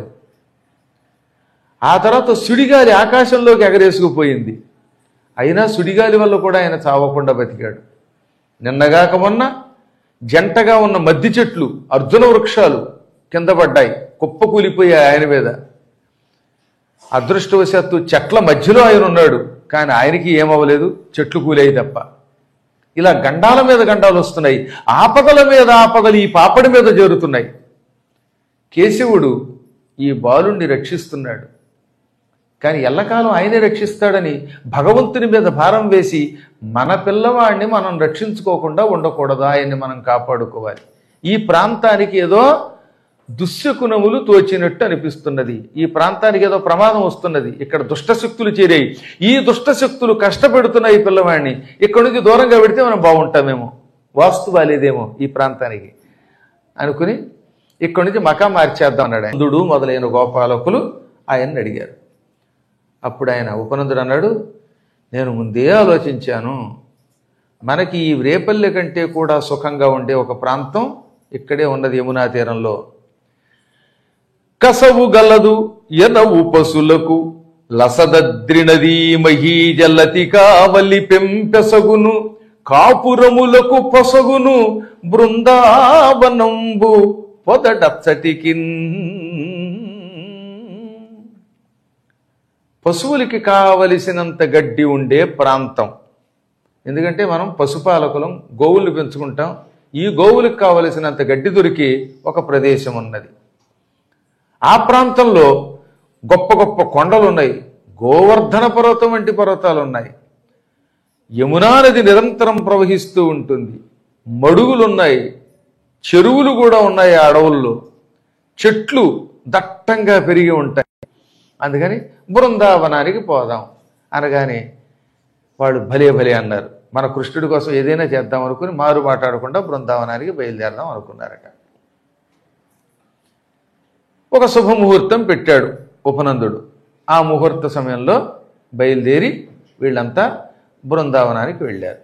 ఆ తర్వాత సుడిగాలి ఆకాశంలోకి ఎగరేసుకుపోయింది అయినా సుడిగాలి వల్ల కూడా ఆయన చావకుండా బతికాడు నిన్నగాక మొన్న జంటగా ఉన్న మద్ది చెట్లు అర్జున వృక్షాలు కింద పడ్డాయి కుప్పకూలిపోయాయి ఆయన మీద అదృష్టవశాత్తు చెట్ల మధ్యలో ఆయన ఉన్నాడు కానీ ఆయనకి ఏమవ్వలేదు చెట్లు కూలాయి తప్ప ఇలా గండాల మీద గండాలు వస్తున్నాయి ఆపదల మీద ఆపదలు ఈ పాపడి మీద జరుగుతున్నాయి కేశవుడు ఈ బాలుణ్ణి రక్షిస్తున్నాడు కానీ ఎల్లకాలం ఆయనే రక్షిస్తాడని భగవంతుని మీద భారం వేసి మన పిల్లవాడిని మనం రక్షించుకోకుండా ఉండకూడదు ఆయన్ని మనం కాపాడుకోవాలి ఈ ప్రాంతానికి ఏదో దుశ్శకునములు తోచినట్టు అనిపిస్తున్నది ఈ ప్రాంతానికి ఏదో ప్రమాదం వస్తున్నది ఇక్కడ దుష్టశక్తులు చేరాయి ఈ దుష్టశక్తులు కష్టపెడుతున్నాయి ఈ పిల్లవాడిని ఇక్కడ నుంచి దూరంగా పెడితే మనం బాగుంటామేమో వాస్తు బాలేదేమో ఈ ప్రాంతానికి అనుకుని ఇక్కడి నుంచి మకా మార్చేద్దాం అన్నాడు అందుడు మొదలైన గోపాలకులు ఆయన్ని అడిగారు అప్పుడు ఆయన ఉపనందుడు అన్నాడు నేను ముందే ఆలోచించాను మనకి ఈ రేపల్లె కంటే కూడా సుఖంగా ఉండే ఒక ప్రాంతం ఇక్కడే ఉన్నది యమునా తీరంలో కసవు గలదు ఎనవు పశులకు లసదద్రినదీ మహీజల్లతి కావలి పెంపెసగును కాపురములకు పొసగును బృందావనంబు పొదడచ్చటికిన్ పశువులకి కావలసినంత గడ్డి ఉండే ప్రాంతం ఎందుకంటే మనం పశుపాలకులం గోవులు పెంచుకుంటాం ఈ గోవులకు కావలసినంత గడ్డి దొరికి ఒక ప్రదేశం ఉన్నది ఆ ప్రాంతంలో గొప్ప గొప్ప కొండలు ఉన్నాయి గోవర్ధన పర్వతం వంటి పర్వతాలు ఉన్నాయి యమునా నది నిరంతరం ప్రవహిస్తూ ఉంటుంది మడుగులున్నాయి చెరువులు కూడా ఉన్నాయి ఆ అడవుల్లో చెట్లు దట్టంగా పెరిగి ఉంటాయి అందుకని బృందావనానికి పోదాం అనగానే వాళ్ళు భలే భలే అన్నారు మన కృష్ణుడి కోసం ఏదైనా చేద్దాం అనుకుని మారు మాట్లాడకుండా బృందావనానికి బయలుదేరదాం అనుకున్నారట ఒక శుభముహూర్తం పెట్టాడు ఉపనందుడు ఆ ముహూర్త సమయంలో బయలుదేరి వీళ్ళంతా బృందావనానికి వెళ్ళారు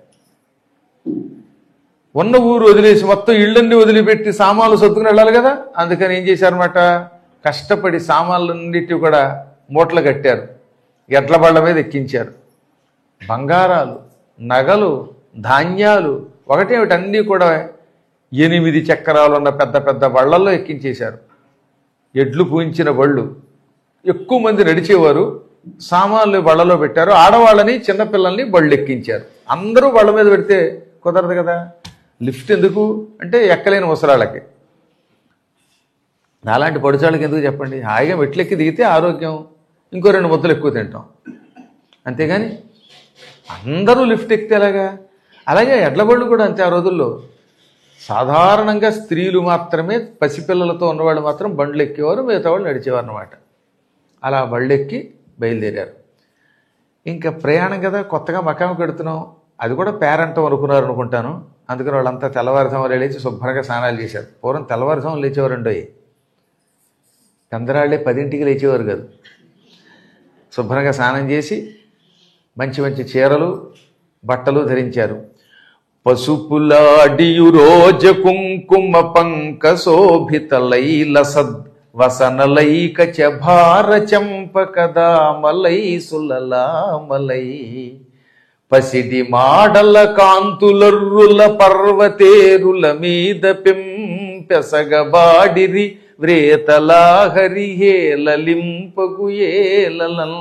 ఉన్న ఊరు వదిలేసి మొత్తం ఇళ్ళన్ని వదిలిపెట్టి సామాన్లు సర్దుకుని వెళ్ళాలి కదా అందుకని ఏం చేశారన్నమాట కష్టపడి సామాన్లన్నిటి కూడా మూటలు కట్టారు ఎడ్ల బళ్ళ మీద ఎక్కించారు బంగారాలు నగలు ధాన్యాలు ఒకటేమిటి అన్నీ కూడా ఎనిమిది చక్రాలు ఉన్న పెద్ద పెద్ద బళ్ళల్లో ఎక్కించేశారు ఎడ్లు పూయించిన బళ్ళు ఎక్కువ మంది నడిచేవారు సామాన్లు బళ్ళలో పెట్టారు ఆడవాళ్ళని చిన్నపిల్లల్ని బళ్ళు ఎక్కించారు అందరూ బళ్ళ మీద పెడితే కుదరదు కదా లిఫ్ట్ ఎందుకు అంటే ఎక్కలేని ముసలాళ్ళకి నాలాంటి పొడిచాళ్ళకి ఎందుకు చెప్పండి హాయిగా మెట్లెక్కి దిగితే ఆరోగ్యం ఇంకో రెండు ముద్దలు ఎక్కువ తింటాం అంతేగాని అందరూ లిఫ్ట్ ఎక్కితే ఎలాగా అలాగే ఎడ్లబళ్ళు కూడా అంతే ఆ రోజుల్లో సాధారణంగా స్త్రీలు మాత్రమే పసిపిల్లలతో ఉన్నవాళ్ళు మాత్రం బండ్లు ఎక్కేవారు మిగతా వాళ్ళు నడిచేవారు అనమాట అలా బళ్ళు ఎక్కి బయలుదేరారు ఇంకా ప్రయాణం కదా కొత్తగా మకాం కడుతున్నాం అది కూడా పేరంటం అనుకున్నారు అనుకుంటాను అందుకని వాళ్ళంతా తెల్లవారుజాములు లేచి శుభ్రంగా స్నానాలు చేశారు పూర్వం తెల్లవారుజాములు లేచేవారు చంద్రాళ్ళే పదింటికి లేచేవారు కాదు శుభ్రంగా స్నానం చేసి మంచి మంచి చీరలు బట్టలు ధరించారు పసుపులాడియు రోజ కుంకుమ పంక శోభిత లైల సద్ వసనలైక చభార చంపక దామలై సులలామలై పసిడి మాడల కాంతులర్రుల పర్వతేరుల మీద పెంపెసగబాడిరి వ్రేతలాహరి హేలలింపగు ఏలలం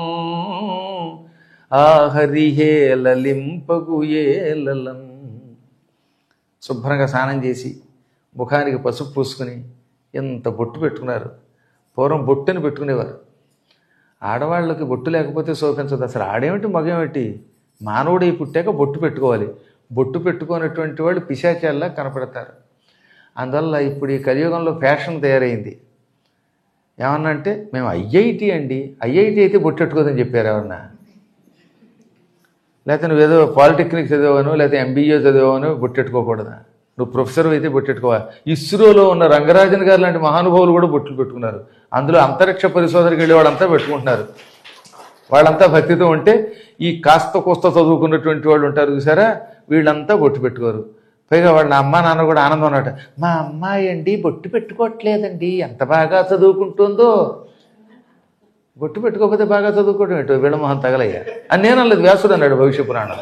ఆహరి హేలలింపగు ఏలలం శుభ్రంగా స్నానం చేసి ముఖానికి పసుపు పూసుకుని ఎంత బొట్టు పెట్టుకున్నారు పూర్వం బొట్టుని పెట్టుకునేవారు ఆడవాళ్ళకి బొట్టు లేకపోతే శోభించదు అసలు ఆడేమిటి మగేమిటి మానవుడు ఈ పుట్టాక బొట్టు పెట్టుకోవాలి బొట్టు పెట్టుకున్నటువంటి వాళ్ళు పిశాచాల్లా కనపడతారు అందువల్ల ఇప్పుడు ఈ కలియుగంలో ఫ్యాషన్ తయారైంది ఏమన్నా అంటే మేము ఐఐటి అండి ఐఐటి అయితే బొట్టు పెట్టుకోదని చెప్పారు ఎవరన్నా లేకపోతే నువ్వు ఏదో పాలిటెక్నిక్ చదివాను లేకపోతే ఎంబీఏ చదివాను బొట్టెట్టుకోకూడదా నువ్వు ప్రొఫెసర్ అయితే బొట్టెట్టుకోవాలి ఇస్రోలో ఉన్న రంగరాజన్ గారు లాంటి మహానుభావులు కూడా బొట్లు పెట్టుకున్నారు అందులో అంతరిక్ష పరిశోధనకి వెళ్ళే వాళ్ళంతా పెట్టుకుంటున్నారు వాళ్ళంతా భక్తితో ఉంటే ఈ కాస్త కోస్త చదువుకున్నటువంటి వాళ్ళు ఉంటారు చూసారా వీళ్ళంతా బొట్టు పెట్టుకోరు పైగా వాళ్ళ అమ్మ నాన్న కూడా ఆనందం అన్నట మా అమ్మాయి అండి బొట్టు పెట్టుకోవట్లేదండి ఎంత బాగా చదువుకుంటుందో బొట్టు పెట్టుకోకపోతే బాగా చదువుకోవడం ఏంటో వీళ్ళ మొహం తగలయ్యా అని నేను అనలేదు వ్యాసుడు అన్నాడు భవిష్య పురాణం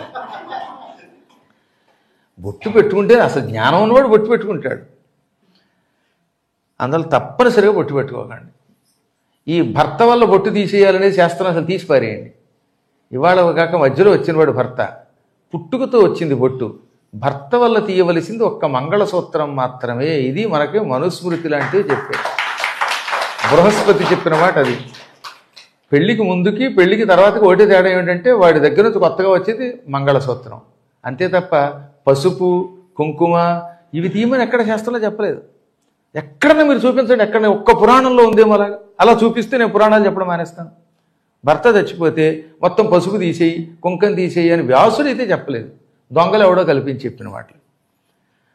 బొట్టు పెట్టుకుంటే అసలు జ్ఞానం ఉన్నవాడు బొట్టు పెట్టుకుంటాడు అందువల్ల తప్పనిసరిగా బొట్టు పెట్టుకోకండి ఈ భర్త వల్ల బొట్టు తీసేయాలనే శాస్త్రం అసలు తీసి పారేయండి ఇవాళ కాక మధ్యలో వచ్చినవాడు భర్త పుట్టుకతో వచ్చింది బొట్టు భర్త వల్ల తీయవలసింది ఒక్క మంగళసూత్రం మాత్రమే ఇది మనకి మనుస్మృతి లాంటివి చెప్పాడు బృహస్పతి చెప్పిన మాట అది పెళ్లికి ముందుకి పెళ్లికి తర్వాతకి ఒకటే తేడా ఏమిటంటే వాడి దగ్గర నుంచి కొత్తగా వచ్చేది మంగళసూత్రం అంతే తప్ప పసుపు కుంకుమ ఇవి తీయమని ఎక్కడ శాస్త్రంలో చెప్పలేదు ఎక్కడన్నా మీరు చూపించండి ఎక్కడ ఒక్క పురాణంలో ఉందేమో అలాగా అలా చూపిస్తే నేను పురాణాలు చెప్పడం మానేస్తాను భర్త చచ్చిపోతే మొత్తం పసుపు తీసేయి కుంకం తీసేయి అని వ్యాసుడు అయితే చెప్పలేదు దొంగలు ఎవడో కల్పించి చెప్పిన మాటలు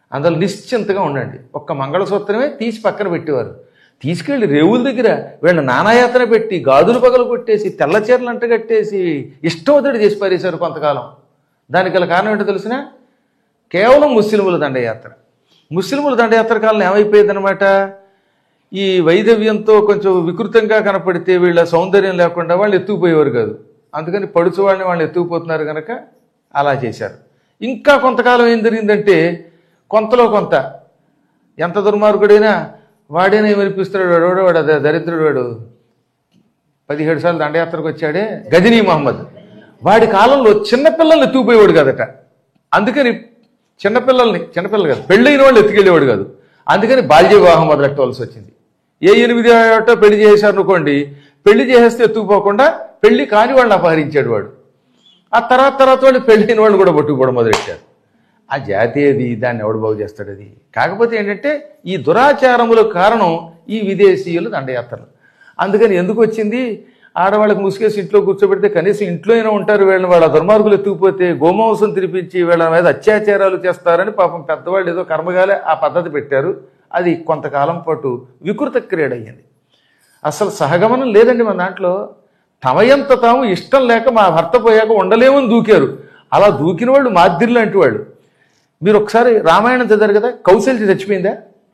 అందులో నిశ్చింతగా ఉండండి ఒక్క మంగళసూత్రమే తీసి పక్కన పెట్టేవారు తీసుకెళ్లి రేవుల దగ్గర వీళ్ళ నానాయాతన పెట్టి గాజులు పగలు కొట్టేసి తెల్ల చీరలు అంటగట్టేసి ఇష్టవతుడు చేసి పారేశారు కొంతకాలం దానికి గల కారణం ఏంటో తెలిసిన కేవలం ముస్లిముల దండయాత్ర ముస్లిముల దండయాత్ర కాలం ఏమైపోయేదన్నమాట ఈ వైదవ్యంతో కొంచెం వికృతంగా కనపడితే వీళ్ళ సౌందర్యం లేకుండా వాళ్ళు ఎత్తుకుపోయేవారు కాదు అందుకని పడుచు వాళ్ళని వాళ్ళు ఎత్తుకుపోతున్నారు కనుక అలా చేశారు ఇంకా కొంతకాలం ఏం జరిగిందంటే కొంతలో కొంత ఎంత దుర్మార్గుడైనా వాడేనే వినిపిస్తున్నాడు వాడు వాడు వాడు ద- దరిద్రుడు వాడు పదిహేడు సార్లు దండయాత్రకు వచ్చాడే గజనీ మహమ్మద్ వాడి కాలంలో చిన్నపిల్లల్ని ఎత్తుకుపోయేవాడు కాదట అందుకని చిన్నపిల్లల్ని చిన్నపిల్లలు కాదు పెళ్ళైన వాళ్ళు ఎత్తుకెళ్ళేవాడు కాదు అందుకని బాల్య వివాహం మొదలెట్టవలసి వచ్చింది ఏ ఎనిమిది ఏటో పెళ్లి చేశారు అనుకోండి పెళ్లి చేసేస్తే ఎత్తుకుపోకుండా పెళ్లి కాని వాళ్ళని అపహరించాడు వాడు ఆ తర్వాత తర్వాత వాళ్ళు పెళ్ళైన వాళ్ళు కూడా పట్టుకుపోవడం మొదలెట్టారు ఆ జాతి అది దాన్ని ఎవడు బాగు చేస్తాడు అది కాకపోతే ఏంటంటే ఈ దురాచారములకు కారణం ఈ విదేశీయులు దండయాత్రలు అందుకని ఎందుకు వచ్చింది ఆడవాళ్ళకి ముసుగేసి ఇంట్లో కూర్చోబెడితే కనీసం ఇంట్లో అయినా ఉంటారు వీళ్ళని వాళ్ళ దుర్మార్గులు ఎత్తుకుపోతే గోమాంసం తినిపించి వీళ్ళ మీద అత్యాచారాలు చేస్తారని పాపం పెద్దవాళ్ళు ఏదో కర్మగాలే ఆ పద్ధతి పెట్టారు అది కొంతకాలం పాటు వికృత క్రీడ అయ్యింది అసలు సహగమనం లేదండి మన దాంట్లో తమయంత తాము ఇష్టం లేక మా భర్త పోయాక ఉండలేమని దూకారు అలా దూకిన వాళ్ళు మాదిరి లాంటి వాళ్ళు మీరు ఒకసారి రామాయణం చదివారు కదా కౌశల్య చచ్చిపోయిందా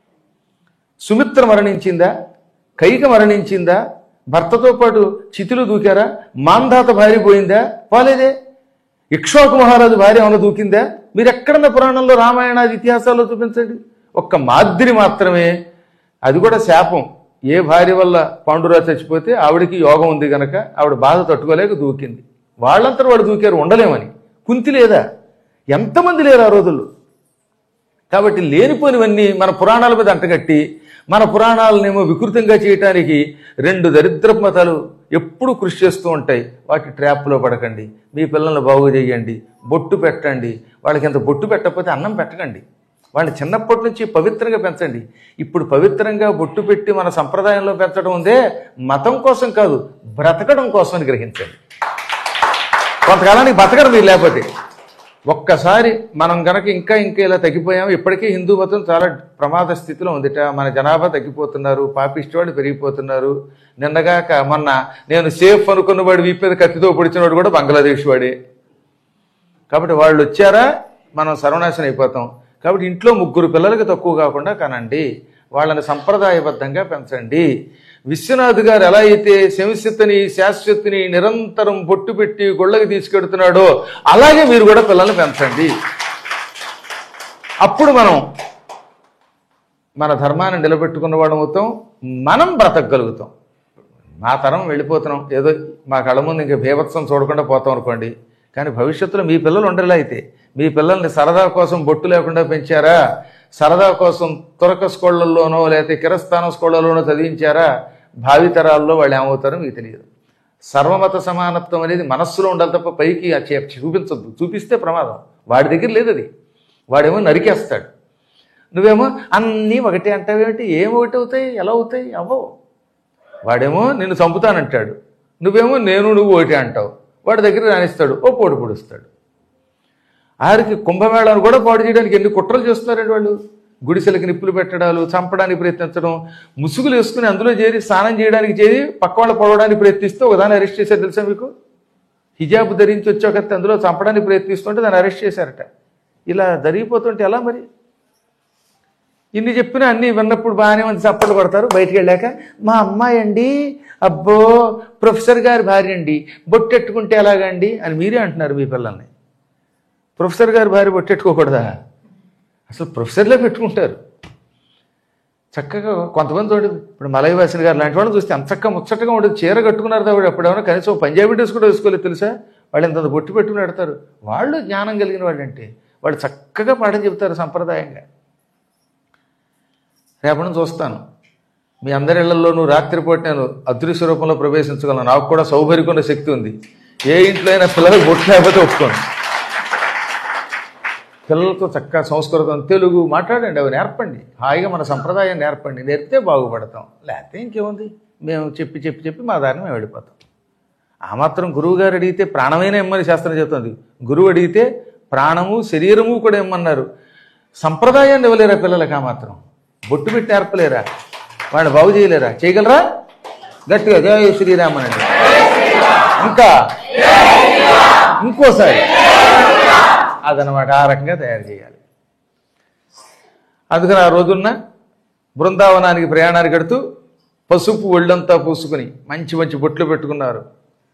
సుమిత్ర మరణించిందా కైక మరణించిందా భర్తతో పాటు చితిలో దూకారా మాంధాత భార్య పోయిందా పోలేదే ఇక్ష్వాకు మహారాజు భార్య ఏమైనా దూకిందా మీరు ఎక్కడన్నా పురాణంలో రామాయణాది ఇతిహాసాల్లో చూపించండి ఒక్క మాదిరి మాత్రమే అది కూడా శాపం ఏ భార్య వల్ల పాండురాజు చచ్చిపోతే ఆవిడికి యోగం ఉంది గనక ఆవిడ బాధ తట్టుకోలేక దూకింది వాళ్ళంతా వాడు దూకారు ఉండలేమని కుంతి లేదా ఎంతమంది లేరు ఆ రోజుల్లో కాబట్టి లేనిపోనివన్నీ మన పురాణాల మీద అంటగట్టి మన పురాణాలనేమో వికృతంగా చేయటానికి రెండు దరిద్ర మతాలు ఎప్పుడూ కృషి చేస్తూ ఉంటాయి వాటి ట్రాప్లో పడకండి మీ పిల్లల్ని బాగు చేయండి బొట్టు పెట్టండి వాళ్ళకి ఎంత బొట్టు పెట్టకపోతే అన్నం పెట్టకండి వాళ్ళని చిన్నప్పటి నుంచి పవిత్రంగా పెంచండి ఇప్పుడు పవిత్రంగా బొట్టు పెట్టి మన సంప్రదాయంలో పెంచడం ఉందే మతం కోసం కాదు బ్రతకడం కోసం అని గ్రహించండి కొంతకాలానికి బతకరు మీరు లేకపోతే ఒక్కసారి మనం గనక ఇంకా ఇంకా ఇలా తగ్గిపోయాము ఇప్పటికీ హిందూ మతం చాలా ప్రమాద స్థితిలో ఉందిట మన జనాభా తగ్గిపోతున్నారు పాపిష్టి వాళ్ళు పెరిగిపోతున్నారు నిన్నగాక మొన్న నేను సేఫ్ అనుకున్న వాడు వీపు మీద కత్తితో పొడిచినవాడు కూడా బంగ్లాదేశ్ వాడే కాబట్టి వాళ్ళు వచ్చారా మనం సర్వనాశనం అయిపోతాం కాబట్టి ఇంట్లో ముగ్గురు పిల్లలకి తక్కువ కాకుండా కనండి వాళ్ళని సంప్రదాయబద్ధంగా పెంచండి విశ్వనాథ్ గారు ఎలా అయితే శంశత్తుని శాశ్వతిని నిరంతరం బొట్టు పెట్టి గుళ్ళకి తీసుకెడుతున్నాడో అలాగే మీరు కూడా పిల్లల్ని పెంచండి అప్పుడు మనం మన ధర్మాన్ని నిలబెట్టుకున్న వాళ్ళం అవుతాం మనం బ్రతకగలుగుతాం మా తరం వెళ్ళిపోతున్నాం ఏదో మా కళ్ళ ముందు ఇంకా భీభత్సం చూడకుండా పోతాం అనుకోండి కానీ భవిష్యత్తులో మీ పిల్లలు ఉండేలా అయితే మీ పిల్లల్ని సరదా కోసం బొట్టు లేకుండా పెంచారా సరదా కోసం తురక స్కూళ్ళల్లోనో లేకపోతే కిరస్థానం స్కూళ్ళలోనో చదివించారా భావితరాల్లో వాళ్ళు ఏమవుతారో మీకు తెలియదు సర్వమత సమానత్వం అనేది మనస్సులో ఉండాలి తప్ప పైకి ఆ చే- చూపించొద్దు చూపిస్తే ప్రమాదం వాడి దగ్గర లేదు అది వాడేమో నరికేస్తాడు నువ్వేమో అన్నీ ఒకటే అంటావేమిటి ఏం ఒకటి అవుతాయి ఎలా అవుతాయి అవ్వవు వాడేమో నిన్ను చంపుతానంటాడు నువ్వేమో నేను నువ్వు ఒకటి అంటావు వాడి దగ్గర రాణిస్తాడు ఓ పోటు పొడుస్తాడు ఆరికి కుంభమేళాను కూడా పాడు చేయడానికి ఎన్ని కుట్రలు చేస్తున్నారండి వాళ్ళు గుడిసెలకి నిప్పులు పెట్టడాలు చంపడానికి ప్రయత్నించడం ముసుగులు వేసుకుని అందులో చేరి స్నానం చేయడానికి చేరి పక్క వాళ్ళు పొడవడానికి ప్రయత్నిస్తే ఒకదాన్ని అరెస్ట్ చేశారు తెలుసా మీకు హిజాబ్ ధరించి వచ్చాక అందులో చంపడానికి ప్రయత్నిస్తుంటే దాన్ని అరెస్ట్ చేశారట ఇలా జరిగిపోతుంటే ఎలా మరి ఇన్ని చెప్పినా అన్ని విన్నప్పుడు బాగానే మంది చప్పట్లు కొడతారు బయటికి వెళ్ళాక మా అమ్మాయి అండి అబ్బో ప్రొఫెసర్ గారి భార్య అండి బొట్టెట్టుకుంటే ఎలాగండి అని మీరే అంటున్నారు మీ పిల్లల్ని ప్రొఫెసర్ గారి భార్య బొట్టెట్టుకోకూడదా అసలు ప్రొఫెసర్లే పెట్టుకుంటారు చక్కగా కొంతమంది చూడండి ఇప్పుడు మలయవాసిని గారు లాంటి వాళ్ళని చూస్తే అంత చక్కగా ముచ్చటగా ఉండదు చీర కట్టుకున్నారు కాబట్టి అప్పుడు ఏమైనా కనీసం ఓ పంజాబీ డ్రెస్ కూడా వేసుకోలేదు తెలుసా వాళ్ళు ఎంత బొట్టు పెట్టుకుని పెడతారు వాళ్ళు జ్ఞానం కలిగిన వాళ్ళు అంటే వాళ్ళు చక్కగా పాఠం చెబుతారు సంప్రదాయంగా రేపటి నుంచి చూస్తాను మీ అందరి ఇళ్లలో నువ్వు రాత్రిపూట నేను అదృశ్య రూపంలో ప్రవేశించగలను నాకు కూడా సౌకర్యకున్న శక్తి ఉంది ఏ ఇంట్లో అయినా పిల్లలకు బొట్టు లేకపోతే ఒప్పుకోను పిల్లలతో చక్కగా సంస్కృతం తెలుగు మాట్లాడండి అవి నేర్పండి హాయిగా మన సంప్రదాయం నేర్పండి నేర్పితే బాగుపడతాం లేకపోతే ఇంకేముంది మేము చెప్పి చెప్పి చెప్పి మా దారిని మేము వెళ్ళిపోతాం ఆ మాత్రం గురువు గారు అడిగితే ప్రాణమైన ఇమ్మని శాస్త్రం చెప్తుంది గురువు అడిగితే ప్రాణము శరీరము కూడా ఇమ్మన్నారు సంప్రదాయాన్ని ఇవ్వలేరా పిల్లలకి ఆ మాత్రం బొట్టు పెట్టి నేర్పలేరా వాడిని బాగు చేయలేరా చేయగలరా గట్టిగా జయ శ్రీరామనండి ఇంకా ఇంకోసారి అదనమాట ఆ రకంగా తయారు చేయాలి అందుకని ఆ రోజున్న బృందావనానికి ప్రయాణానికి కడుతూ పసుపు ఒళ్ళంతా పూసుకుని మంచి మంచి బొట్లు పెట్టుకున్నారు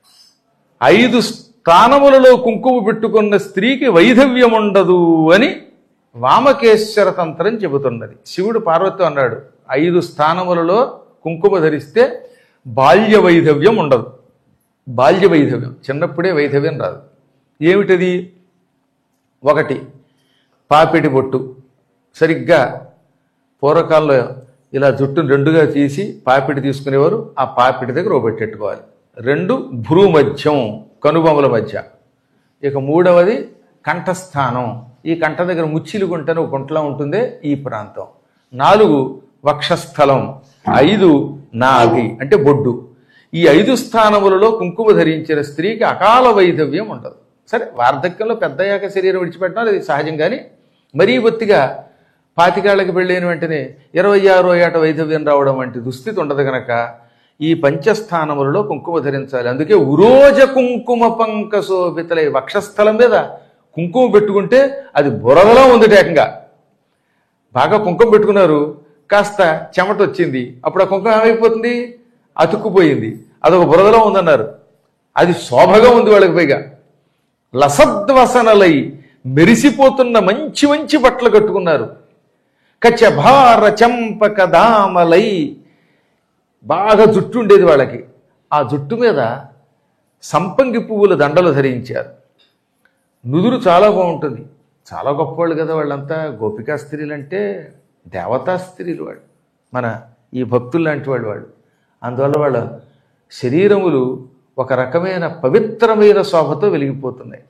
ఐదు స్థానములలో కుంకుమ పెట్టుకున్న స్త్రీకి వైధవ్యం ఉండదు అని వామకేశ్వర తంత్రం చెబుతున్నది శివుడు పార్వతి అన్నాడు ఐదు స్థానములలో కుంకుమ ధరిస్తే బాల్య వైధవ్యం ఉండదు బాల్య వైధవ్యం చిన్నప్పుడే వైధవ్యం రాదు ఏమిటది ఒకటి పాపిడి బొట్టు సరిగ్గా పూర్వకాలంలో ఇలా జుట్టును రెండుగా తీసి పాపిడి తీసుకునేవారు ఆ పాపిడి దగ్గర ఓ పెట్టెట్టుకోవాలి రెండు భ్రూ మధ్యం కనుబొమల మధ్య ఇక మూడవది కంఠస్థానం ఈ కంఠ దగ్గర ముచ్చిలి గుంటని ఒక గుంటలా ఉంటుందే ఈ ప్రాంతం నాలుగు వక్షస్థలం ఐదు నాభి అంటే బొడ్డు ఈ ఐదు స్థానములలో కుంకుమ ధరించిన స్త్రీకి అకాల వైధవ్యం ఉండదు సరే వార్ధక్యంలో పెద్దయ్యాక శరీరం విడిచిపెట్టడం అది సహజం కానీ మరీ బొత్తిగా పాతికాళ్ళకి పెళ్ళైన వెంటనే ఇరవై ఆరో ఏట వైధవ్యం రావడం వంటి దుస్థితి ఉండదు గనక ఈ పంచస్థానములలో కుంకుమ ధరించాలి అందుకే ఉరోజ కుంకుమ పంకశోభితలై వక్షస్థలం మీద కుంకుమ పెట్టుకుంటే అది బురదలో ఉంది ఏకంగా బాగా కుంకుమ పెట్టుకున్నారు కాస్త చెమట వచ్చింది అప్పుడు ఆ కుంకుమ ఏమైపోతుంది అతుక్కుపోయింది అదొక బురదలో ఉందన్నారు అది శోభగా ఉంది వాళ్ళకి పైగా లసద్వసనలై మెరిసిపోతున్న మంచి మంచి బట్టలు కట్టుకున్నారు కచ్చభార చంపక దామలై బాగా జుట్టు ఉండేది వాళ్ళకి ఆ జుట్టు మీద సంపంగి పువ్వుల దండలు ధరించారు నుదురు చాలా బాగుంటుంది చాలా గొప్పవాళ్ళు కదా వాళ్ళంతా గోపికా స్త్రీలు అంటే దేవతా స్త్రీలు వాళ్ళు మన ఈ భక్తులు లాంటి వాళ్ళు వాళ్ళు అందువల్ల వాళ్ళ శరీరములు ఒక రకమైన పవిత్రమైన శోభతో వెలిగిపోతున్నాయి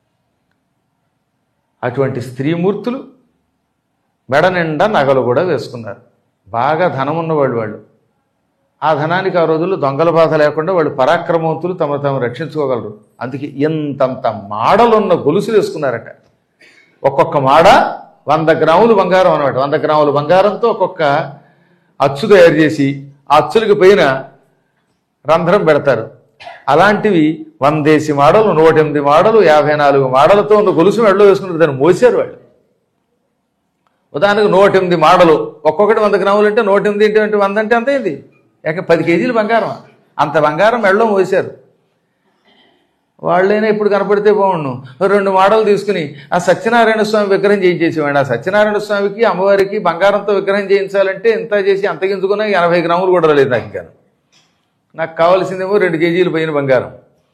అటువంటి స్త్రీమూర్తులు మెడ నిండా నగలు కూడా వేసుకున్నారు బాగా ధనం ఉన్నవాళ్ళు వాళ్ళు ఆ ధనానికి ఆ రోజుల్లో దొంగల బాధ లేకుండా వాళ్ళు పరాక్రమవంతులు తమ తాము రక్షించుకోగలరు అందుకే ఎంతంత మాడలున్న గొలుసులు వేసుకున్నారట ఒక్కొక్క మాడ వంద గ్రాములు బంగారం అనమాట వంద గ్రాములు బంగారంతో ఒక్కొక్క అచ్చు తయారు చేసి ఆ అచ్చులకి పైన రంధ్రం పెడతారు అలాంటివి వందేసి మాడలు నూట ఎనిమిది మాడలు యాభై నాలుగు మాడలతో ఉన్న గొలుసు మెడలో వేసుకున్నారు దాన్ని మోసారు వాళ్ళు ఉదాహరణకు నూట ఎనిమిది మాడలు ఒక్కొక్కటి వంద గ్రాములు అంటే నూట ఎనిమిది అంటే వంద అంటే అంత అయింది ఏక పది కేజీలు బంగారం అంత బంగారం మెడలో మోసారు వాళ్ళైనా ఇప్పుడు కనపడితే బాగుండు రెండు మాడలు తీసుకుని ఆ సత్యనారాయణ స్వామి విగ్రహం చేయించేసేవాడు ఆ సత్యనారాయణ స్వామికి అమ్మవారికి బంగారంతో విగ్రహం చేయించాలంటే ఇంత చేసి అంతగించుకున్నా ఎనభై గ్రాములు కూడా లేదు నాకు ఇంకా నాకు కావాల్సిందేమో రెండు కేజీలు పైన బంగారం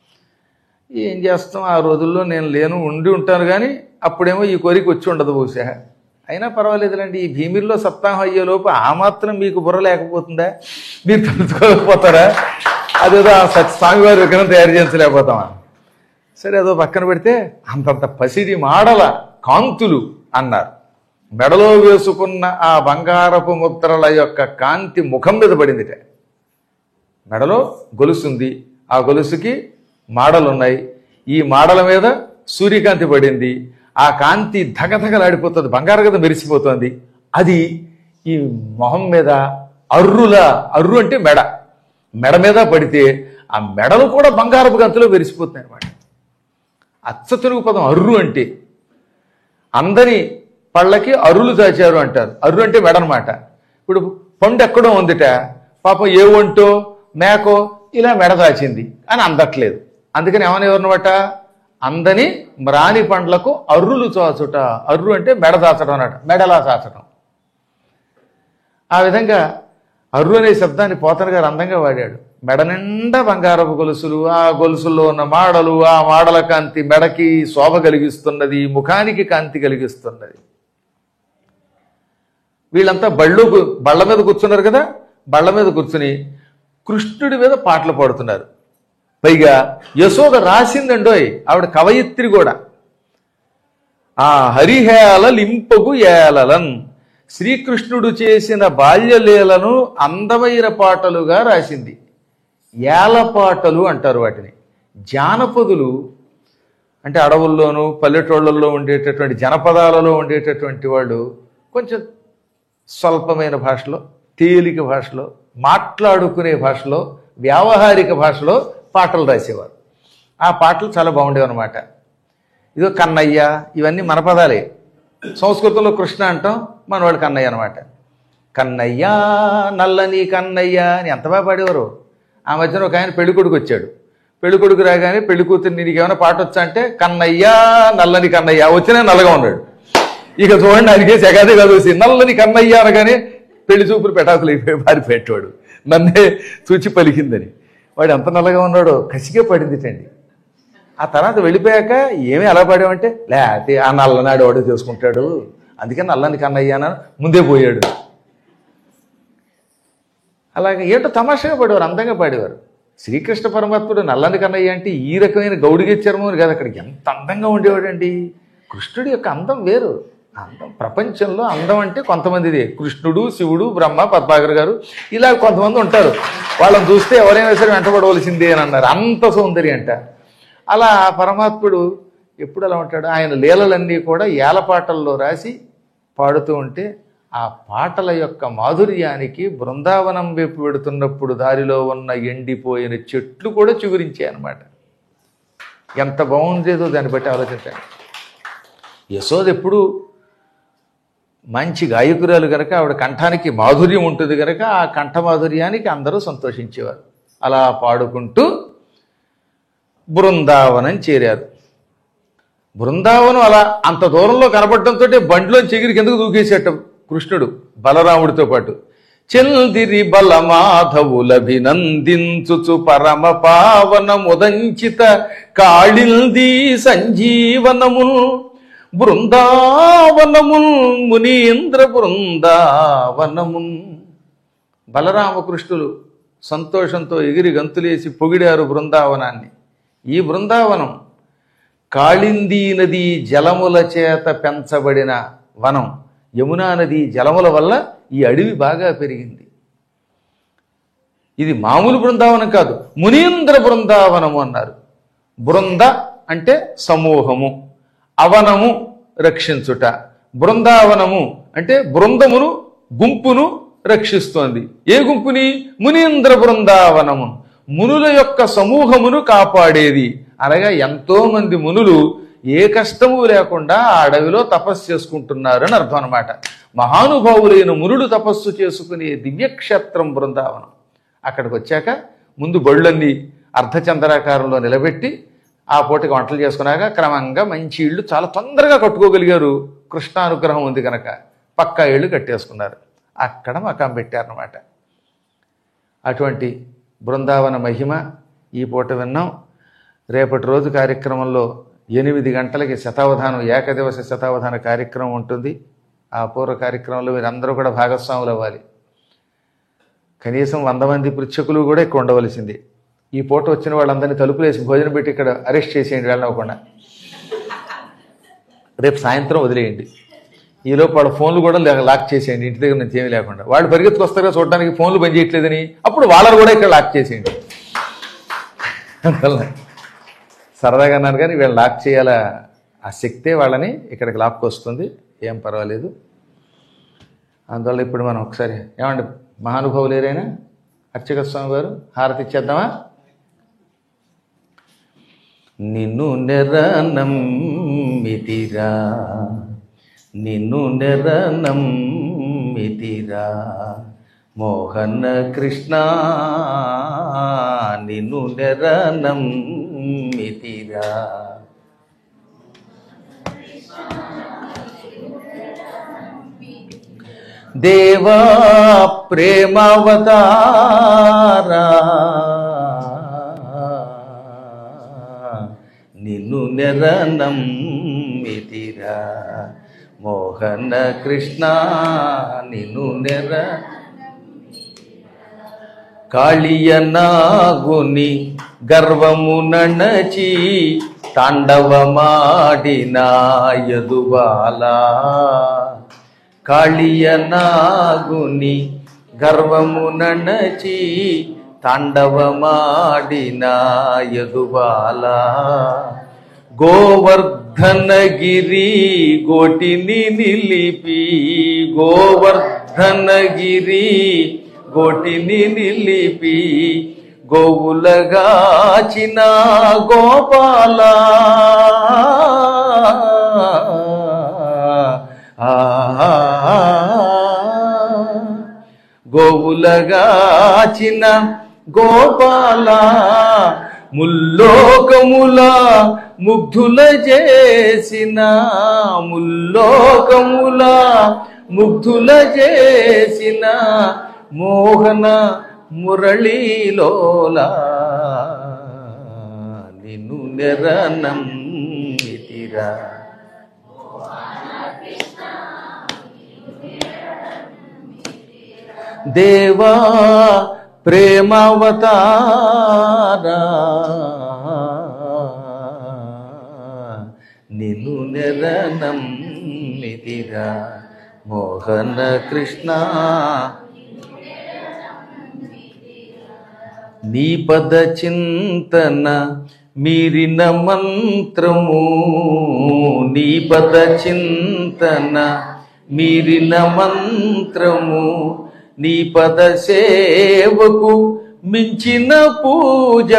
ఏం చేస్తాం ఆ రోజుల్లో నేను లేను ఉండి ఉంటాను కానీ అప్పుడేమో ఈ కోరిక వచ్చి ఉండదు బహుశా అయినా పర్వాలేదులండి ఈ భీమిల్లో సప్తాహం అయ్యేలోపు ఆ మాత్రం మీకు బుర్ర లేకపోతుందా మీరు తెలుసుకోకపోతారా అదేదో ఆ సత్ స్వామివారి విగ్రహం తయారు చేయించలేకపోతామా సరే అదో పక్కన పెడితే అంతంత పసిడి మాడల కాంతులు అన్నారు మెడలో వేసుకున్న ఆ బంగారపు ముద్రల యొక్క కాంతి ముఖం మీద పడిందిట మెడలో గొలుసుంది ఆ గొలుసుకి మాడలున్నాయి ఈ మాడల మీద సూర్యకాంతి పడింది ఆ కాంతి ధగధగలాడిపోతుంది బంగారు కదా మెరిసిపోతుంది అది ఈ మొహం మీద అర్రుల అర్రు అంటే మెడ మెడ మీద పడితే ఆ మెడలు కూడా బంగారపు గంతులో మెరిసిపోతున్నాయి అన్నమాట అచ్చ తెలుగు పదం అర్రు అంటే అందరి పళ్ళకి అరులు దాచారు అంటారు అర్రు అంటే మెడ అనమాట ఇప్పుడు పండు ఎక్కడో ఉందిట పాపం ఏ వంటో మేకో ఇలా మెడ దాచింది అని అందట్లేదు అందుకని ఏమనేవారనమాట అందని మ్రాని పండ్లకు అర్రులు చాచుట అర్రు అంటే మెడ దాచడం అన్నమాట మెడలా చాచడం ఆ విధంగా అర్రు అనే శబ్దాన్ని పోతన గారు అందంగా వాడాడు మెడ నిండా బంగారపు గొలుసులు ఆ గొలుసుల్లో ఉన్న మాడలు ఆ మాడల కాంతి మెడకి శోభ కలిగిస్తున్నది ముఖానికి కాంతి కలిగిస్తున్నది వీళ్ళంతా బళ్ళు కు- బళ్ళ మీద కూర్చున్నారు కదా బళ్ళ మీద కూర్చుని కృష్ణుడి మీద పాటలు పాడుతున్నారు పైగా యశోద రాసిందండోయ్ ఆవిడ కవయిత్రి కూడా ఆ హరిహేళ లింపగు ఏలలన్ శ్రీకృష్ణుడు చేసిన బాల్యలీలను అందమైన పాటలుగా రాసింది ఏలపాటలు అంటారు వాటిని జానపదులు అంటే అడవుల్లోనూ పల్లెటూళ్ళల్లో ఉండేటటువంటి జనపదాలలో ఉండేటటువంటి వాళ్ళు కొంచెం స్వల్పమైన భాషలో తేలిక భాషలో మాట్లాడుకునే భాషలో వ్యావహారిక భాషలో పాటలు రాసేవారు ఆ పాటలు చాలా బాగుండేవి అనమాట ఇదో కన్నయ్య ఇవన్నీ మన పదాలే సంస్కృతంలో కృష్ణ అంటాం మనవాడు కన్నయ్య అనమాట కన్నయ్య నల్లని కన్నయ్య అని ఎంత బాగా పాడేవారు ఆ మధ్యన ఒక ఆయన పెళ్ళికొడుకు వచ్చాడు పెళ్ళికొడుకు రాగానే పెళ్లి కూతురు నీకు ఏమైనా పాట వచ్చా అంటే కన్నయ్య నల్లని కన్నయ్య వచ్చినా నల్లగా ఉన్నాడు ఇక చూడండి ఆయనకే జగాదే కాదు వచ్చి నల్లని కన్నయ్య అనగానే పెళ్లి చూపులు పెటాకులు అయిపోయి పారిపెట్టాడు నన్నే చూచి పలికిందని వాడు ఎంత నల్లగా ఉన్నాడో కసిగా పడింది అండి ఆ తర్వాత వెళ్ళిపోయాక ఏమీ అలా పాడామంటే లేకపోతే ఆ నల్లనాడు వాడు చేసుకుంటాడు అందుకే నల్లని కన్నయ్య అని ముందే పోయాడు అలాగే ఏంటో తమాషాగా పాడేవారు అందంగా పాడేవారు శ్రీకృష్ణ పరమాత్ముడు నల్లని కన్నయ్య అంటే ఈ రకమైన గౌడిగ చర్మం కాదు అక్కడికి ఎంత అందంగా ఉండేవాడండి కృష్ణుడి యొక్క అందం వేరు అందం ప్రపంచంలో అందం అంటే కొంతమందిది కృష్ణుడు శివుడు బ్రహ్మ పద్మాకర్ గారు ఇలా కొంతమంది ఉంటారు వాళ్ళని చూస్తే ఎవరైనా సరే వెంటబడవలసిందే అని అన్నారు అంత సౌందర్యం అంట అలా ఆ పరమాత్ముడు ఎప్పుడు అలా ఉంటాడు ఆయన లీలలన్నీ కూడా ఏలపాటల్లో రాసి పాడుతూ ఉంటే ఆ పాటల యొక్క మాధుర్యానికి బృందావనం వైపు వెడుతున్నప్పుడు దారిలో ఉన్న ఎండిపోయిన చెట్లు కూడా చిగురించాయి అన్నమాట ఎంత బాగుండేదో దాన్ని బట్టి ఆలోచించండి యశోద ఎప్పుడు మంచి గాయకురాలు గనక ఆవిడ కంఠానికి మాధుర్యం ఉంటుంది గనక ఆ కంఠ మాధుర్యానికి అందరూ సంతోషించేవారు అలా పాడుకుంటూ బృందావనం చేరారు బృందావనం అలా అంత దూరంలో కనపడటంతో బండిలో చిగిరి కిందకు దూకేసేట కృష్ణుడు బలరాముడితో పాటు చెల్దిరి బలమాధవులభినందించుచు పరమ పావనముదంచిత కాళిల్ది సంజీవనముల్ బృందావనముల్ మునీంద్ర బృందావనమున్ బలరామకృష్ణులు సంతోషంతో ఎగిరి గంతులేసి పొగిడారు బృందావనాన్ని ఈ బృందావనం కాళిందీ నది జలముల చేత పెంచబడిన వనం యమునా నది జలముల వల్ల ఈ అడవి బాగా పెరిగింది ఇది మామూలు బృందావనం కాదు మునీంద్ర బృందావనము అన్నారు బృంద అంటే సమూహము అవనము రక్షించుట బృందావనము అంటే బృందమును గుంపును రక్షిస్తోంది ఏ గుంపుని మునీంద్ర బృందావనము మునుల యొక్క సమూహమును కాపాడేది అనగా ఎంతో మంది మునులు ఏ కష్టము లేకుండా ఆ అడవిలో తపస్సు చేసుకుంటున్నారు అని అర్థం అనమాట మహానుభావులైన మునులు తపస్సు చేసుకునే దివ్యక్షేత్రం బృందావనం అక్కడికి వచ్చాక ముందు బళ్ళన్నీ అర్ధచంద్రాకారంలో నిలబెట్టి ఆ పూటకి వంటలు చేసుకున్నాక క్రమంగా మంచి ఇళ్ళు చాలా తొందరగా కట్టుకోగలిగారు కృష్ణానుగ్రహం ఉంది కనుక పక్కా ఇళ్ళు కట్టేసుకున్నారు అక్కడ మకాం పెట్టారనమాట అటువంటి బృందావన మహిమ ఈ పూట విన్నాం రేపటి రోజు కార్యక్రమంలో ఎనిమిది గంటలకి శతావధానం ఏకదివస శతావధాన కార్యక్రమం ఉంటుంది ఆ పూర్వ కార్యక్రమంలో మీరందరూ కూడా భాగస్వాములు అవ్వాలి కనీసం వంద మంది పృచ్ఛకులు కూడా ఇక్కడ ఉండవలసింది ఈ పూట వచ్చిన వాళ్ళందరినీ తలుపులేసి భోజనం పెట్టి ఇక్కడ అరెస్ట్ చేసేయండి వెళ్ళనివ్వకుండా రేపు సాయంత్రం వదిలేయండి ఈలోపు వాళ్ళ ఫోన్లు కూడా లే- లాక్ చేసేయండి ఇంటి దగ్గర నుంచి ఏమీ లేకుండా వాళ్ళు పరిగెత్తుకు వస్తారో చూడడానికి ఫోన్లు పని చేయట్లేదని అప్పుడు వాళ్ళని కూడా ఇక్కడ లాక్ చేసేయండి అందువల్ల సరదాగా అన్నాను కానీ వీళ్ళు లాక్ చేయాల ఆ శక్తే వాళ్ళని ఇక్కడికి లాక్కి వస్తుంది ఏం పర్వాలేదు అందువల్ల ఇప్పుడు మనం ఒకసారి ఏమండి మహానుభావులు ఏరైనా అర్చక స్వామి గారు హారతి ఇచ్చేద్దామా నిన్ను నెరనమ్మితిరా నిన్ను నెరనమ్మితిరా మోహన కృష్ణ నిన్ను నెరనమ్మితిరా దేవా ప్రేమవతారా నిన్ను నెరనం మితిరా మోహన కృష్ణ నిన్ను నెర కాళియనాగుని గర్వము నణచి తాండవమాడిన యదుబాలా కాళియనాగుని గర్వము నణచి తాండవమాడిన యదుబాలా గోవర్ధనగిరి గోటిని నిలిపి గోవర్ధనగిరి గోటిని నిలిపి గోవులగాచిన గోపాల గోవులగాచిన గోపాల ముల్లోకముల ముగ్ధుల చేసిన ముల్లోకముల ముగ్ధుల చేసిన మోహన మురళీలోలా నిన్ను నెరనం ఇతిరా దేవా ప్రేమావతారా నిన్ను నెరనం మితిరా మోహన కృష్ణ నీ పద చింతన మీరిన మంత్రము నీ పద చింతన మీరిన మంత్రము నీ పద సేవకు మించిన పూజ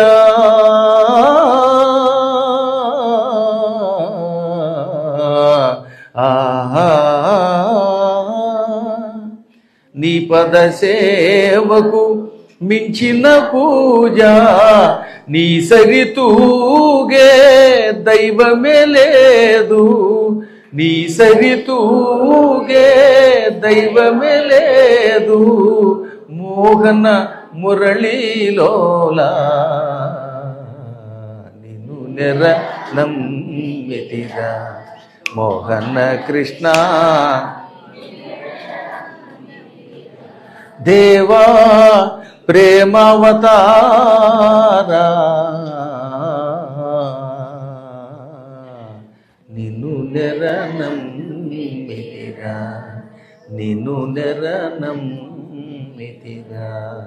నీ పద సేవకు మించిన పూజ నీ సరితూగే దైవమే లేదు నీ సరితూగే దైవమే లేదు మోహన మురళీలోలా నిన్ను నెర నమ్మితిగా మోహన కృష్ణ దేవా ప్రేమావతారా నిన్ను నెరనం మితిరా నిన్ను నెరనం మితిరా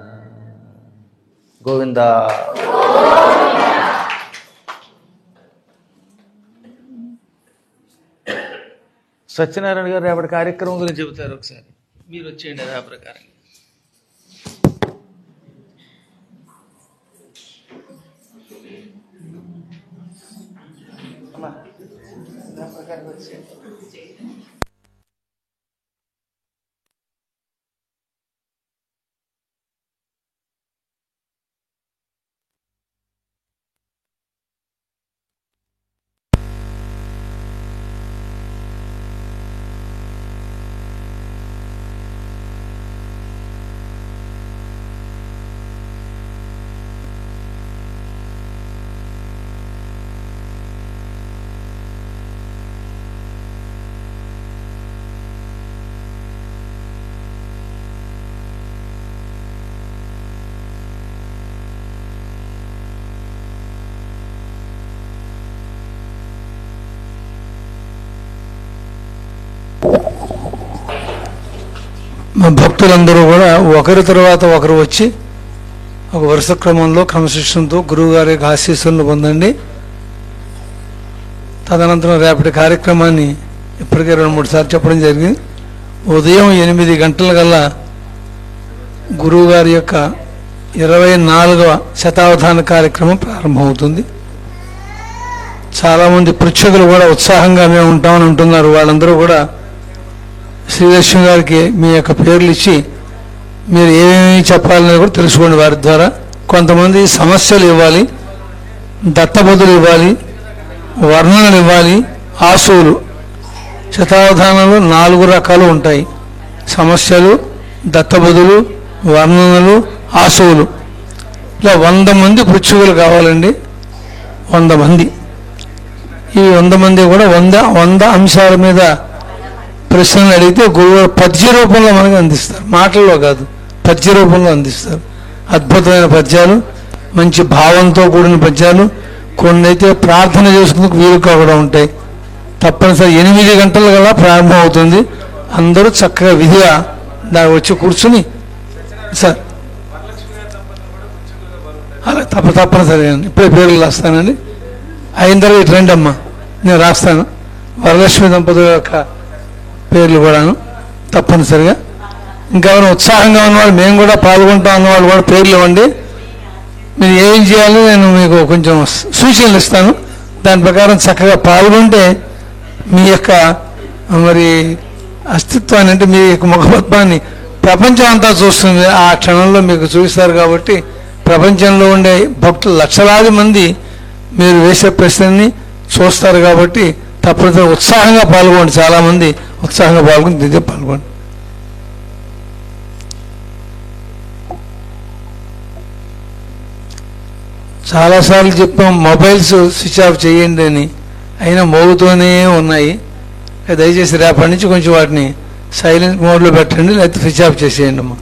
గోవిందా సత్యనారాయణ గారు రేపటి కార్యక్రమం గురించి చెబుతారు ఒకసారి మీరు వచ్చేయండి అదే ప్రకారం అమ్మా, అదే ప్రకారం వచ్చేయండి. మా భక్తులందరూ కూడా ఒకరి తర్వాత ఒకరు వచ్చి ఒక వరుస క్రమంలో క్రమశిక్షణతో గురువుగారి యొక్క ఆశీస్సులను పొందండి తదనంతరం రేపటి కార్యక్రమాన్ని ఇప్పటికే రెండు మూడు సార్లు చెప్పడం జరిగింది ఉదయం ఎనిమిది గంటల కల్లా గురువుగారి యొక్క ఇరవై నాలుగవ శతావధాన కార్యక్రమం ప్రారంభమవుతుంది చాలామంది పృచ్ఛకులు కూడా ఉత్సాహంగా మేము ఉంటామని అంటున్నారు వాళ్ళందరూ కూడా శ్రీలక్ష్మి గారికి మీ యొక్క పేర్లు ఇచ్చి మీరు ఏమేమి చెప్పాలనేది కూడా తెలుసుకోండి వారి ద్వారా కొంతమంది సమస్యలు ఇవ్వాలి దత్తబదులు ఇవ్వాలి వర్ణనలు ఇవ్వాలి ఆసువులు శతావధానంలో నాలుగు రకాలు ఉంటాయి సమస్యలు దత్తబదులు వర్ణనలు ఆసువులు ఇలా వంద మంది పృచ్ఛకులు కావాలండి వంద మంది ఈ వంద మంది కూడా వంద వంద అంశాల మీద ప్రశ్నలు అడిగితే గురువు పద్య రూపంలో మనకు అందిస్తారు మాటల్లో కాదు పద్య రూపంలో అందిస్తారు అద్భుతమైన పద్యాలు మంచి భావంతో కూడిన పద్యాలు కొన్ని అయితే ప్రార్థన చేసుకుందుకు వీలుగా కూడా ఉంటాయి తప్పనిసరి ఎనిమిది గంటల కల్లా ప్రారంభం అవుతుంది అందరూ చక్కగా విధిగా దానికి వచ్చి కూర్చుని సార్ అలా తప్ప తప్పనిసరి అండి ఇప్పుడే పేర్లు రాస్తానండి అయిన తర్వాత ఇటు రండి అమ్మా నేను రాస్తాను వరలక్ష్మి దంపతుల యొక్క పేర్లు కూడాను తప్పనిసరిగా ఇంకెవరైనా ఉత్సాహంగా ఉన్నవాళ్ళు మేము కూడా పాల్గొంటాం అన్నవాళ్ళు కూడా పేర్లు ఇవ్వండి మీరు ఏం చేయాలో నేను మీకు కొంచెం సూచనలు ఇస్తాను దాని ప్రకారం చక్కగా పాల్గొంటే మీ యొక్క మరి అస్తిత్వాన్ని అంటే మీ యొక్క ముఖపద్మాన్ని ప్రపంచం అంతా చూస్తుంది ఆ క్షణంలో మీకు చూపిస్తారు కాబట్టి ప్రపంచంలో ఉండే భక్తులు లక్షలాది మంది మీరు వేసే ప్రశ్నని చూస్తారు కాబట్టి తప్పనిసరి ఉత్సాహంగా పాల్గొండి చాలామంది ఉత్సాహంగా పాల్గొని దీంతో పాల్గొండి చాలాసార్లు చెప్పాం మొబైల్స్ స్విచ్ ఆఫ్ చేయండి అని అయినా మోగుతూనే ఉన్నాయి దయచేసి రేపటి నుంచి కొంచెం వాటిని సైలెంట్ మోడ్లో పెట్టండి లేకపోతే స్విచ్ ఆఫ్ చేసేయండి అమ్మా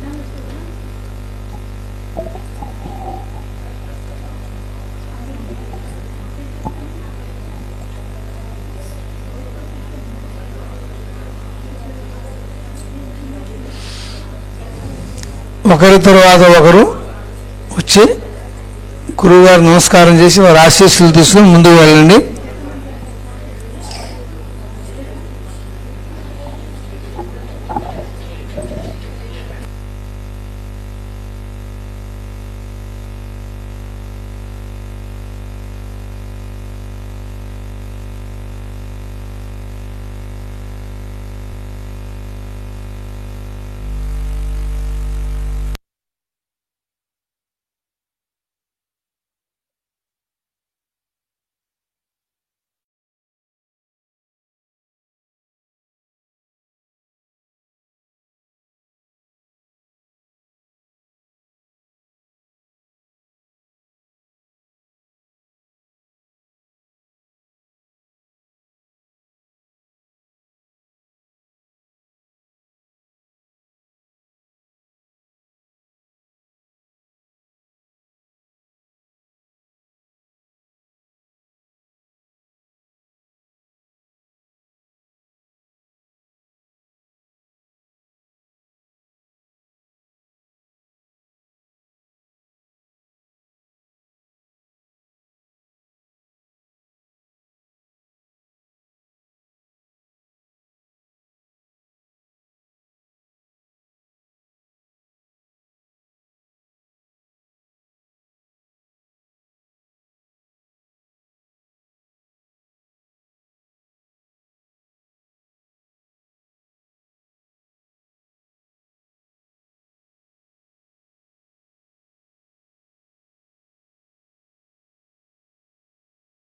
ఒకరి తర్వాత ఒకరు వచ్చి గురువుగారు నమస్కారం చేసి వారి ఆశీస్సులు తీసుకుని ముందుకు వెళ్ళండి